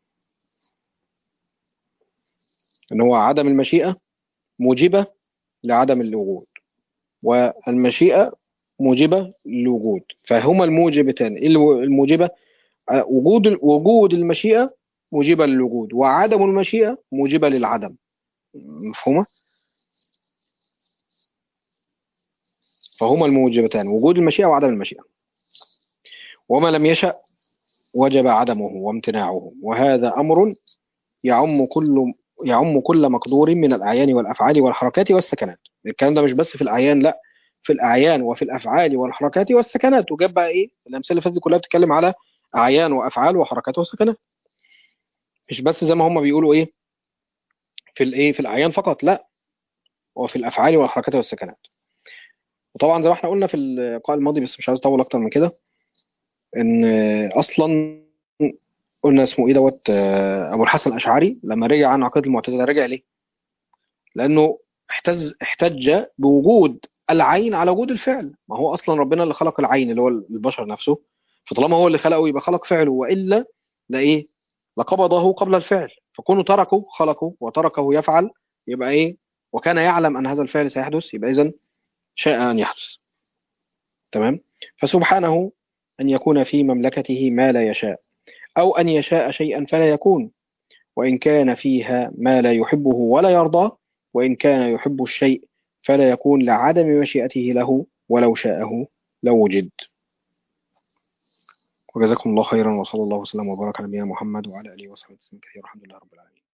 ان هو عدم المشيئة موجبة لعدم الوجود والمشيئة موجبة للوجود فهما الموجبتان إيه الموجبة وجود وجود المشيئة موجبة للوجود وعدم المشيئة موجبة للعدم مفهومة فهما الموجبتان وجود المشيئة وعدم المشيئة وما لم يشأ وجب عدمه وامتناعه وهذا أمر يعم كل يعم كل مقدور من الأعيان والأفعال والحركات والسكنات الكلام ده مش بس في الأعيان لا في الأعيان وفي الأفعال والحركات والسكنات وجاب بقى إيه الأمثلة اللي فاتت كلها بتتكلم على أعيان وأفعال وحركات وسكنات مش بس زي ما هم بيقولوا إيه في الإيه في الأعيان فقط لا وفي الأفعال والحركات والسكنات وطبعا زي ما احنا قلنا في اللقاء الماضي بس مش عايز اطول اكتر من كده ان اصلا قلنا اسمه ايه دوت ابو الحسن الاشعري لما رجع عن عقيده المعتزله رجع ليه؟ لانه احتج احتج بوجود العين على وجود الفعل ما هو اصلا ربنا اللي خلق العين اللي هو البشر نفسه فطالما هو اللي خلقه يبقى خلق فعله والا ده ايه؟ لقبضه قبل الفعل فكونه تركه خلقه وتركه يفعل يبقى ايه؟ وكان يعلم ان هذا الفعل سيحدث يبقى اذا شاء ان يحدث تمام؟ فسبحانه ان يكون في مملكته ما لا يشاء أو أن يشاء شيئا فلا يكون وإن كان فيها ما لا يحبه ولا يرضى وإن كان يحب الشيء فلا يكون لعدم مشيئته له ولو شاءه لوجد وجزاكم الله خيرا وصلى الله وسلم وبارك على نبينا محمد وعلى آله وصحبه وسلم كثيرا الحمد لله رب العالمين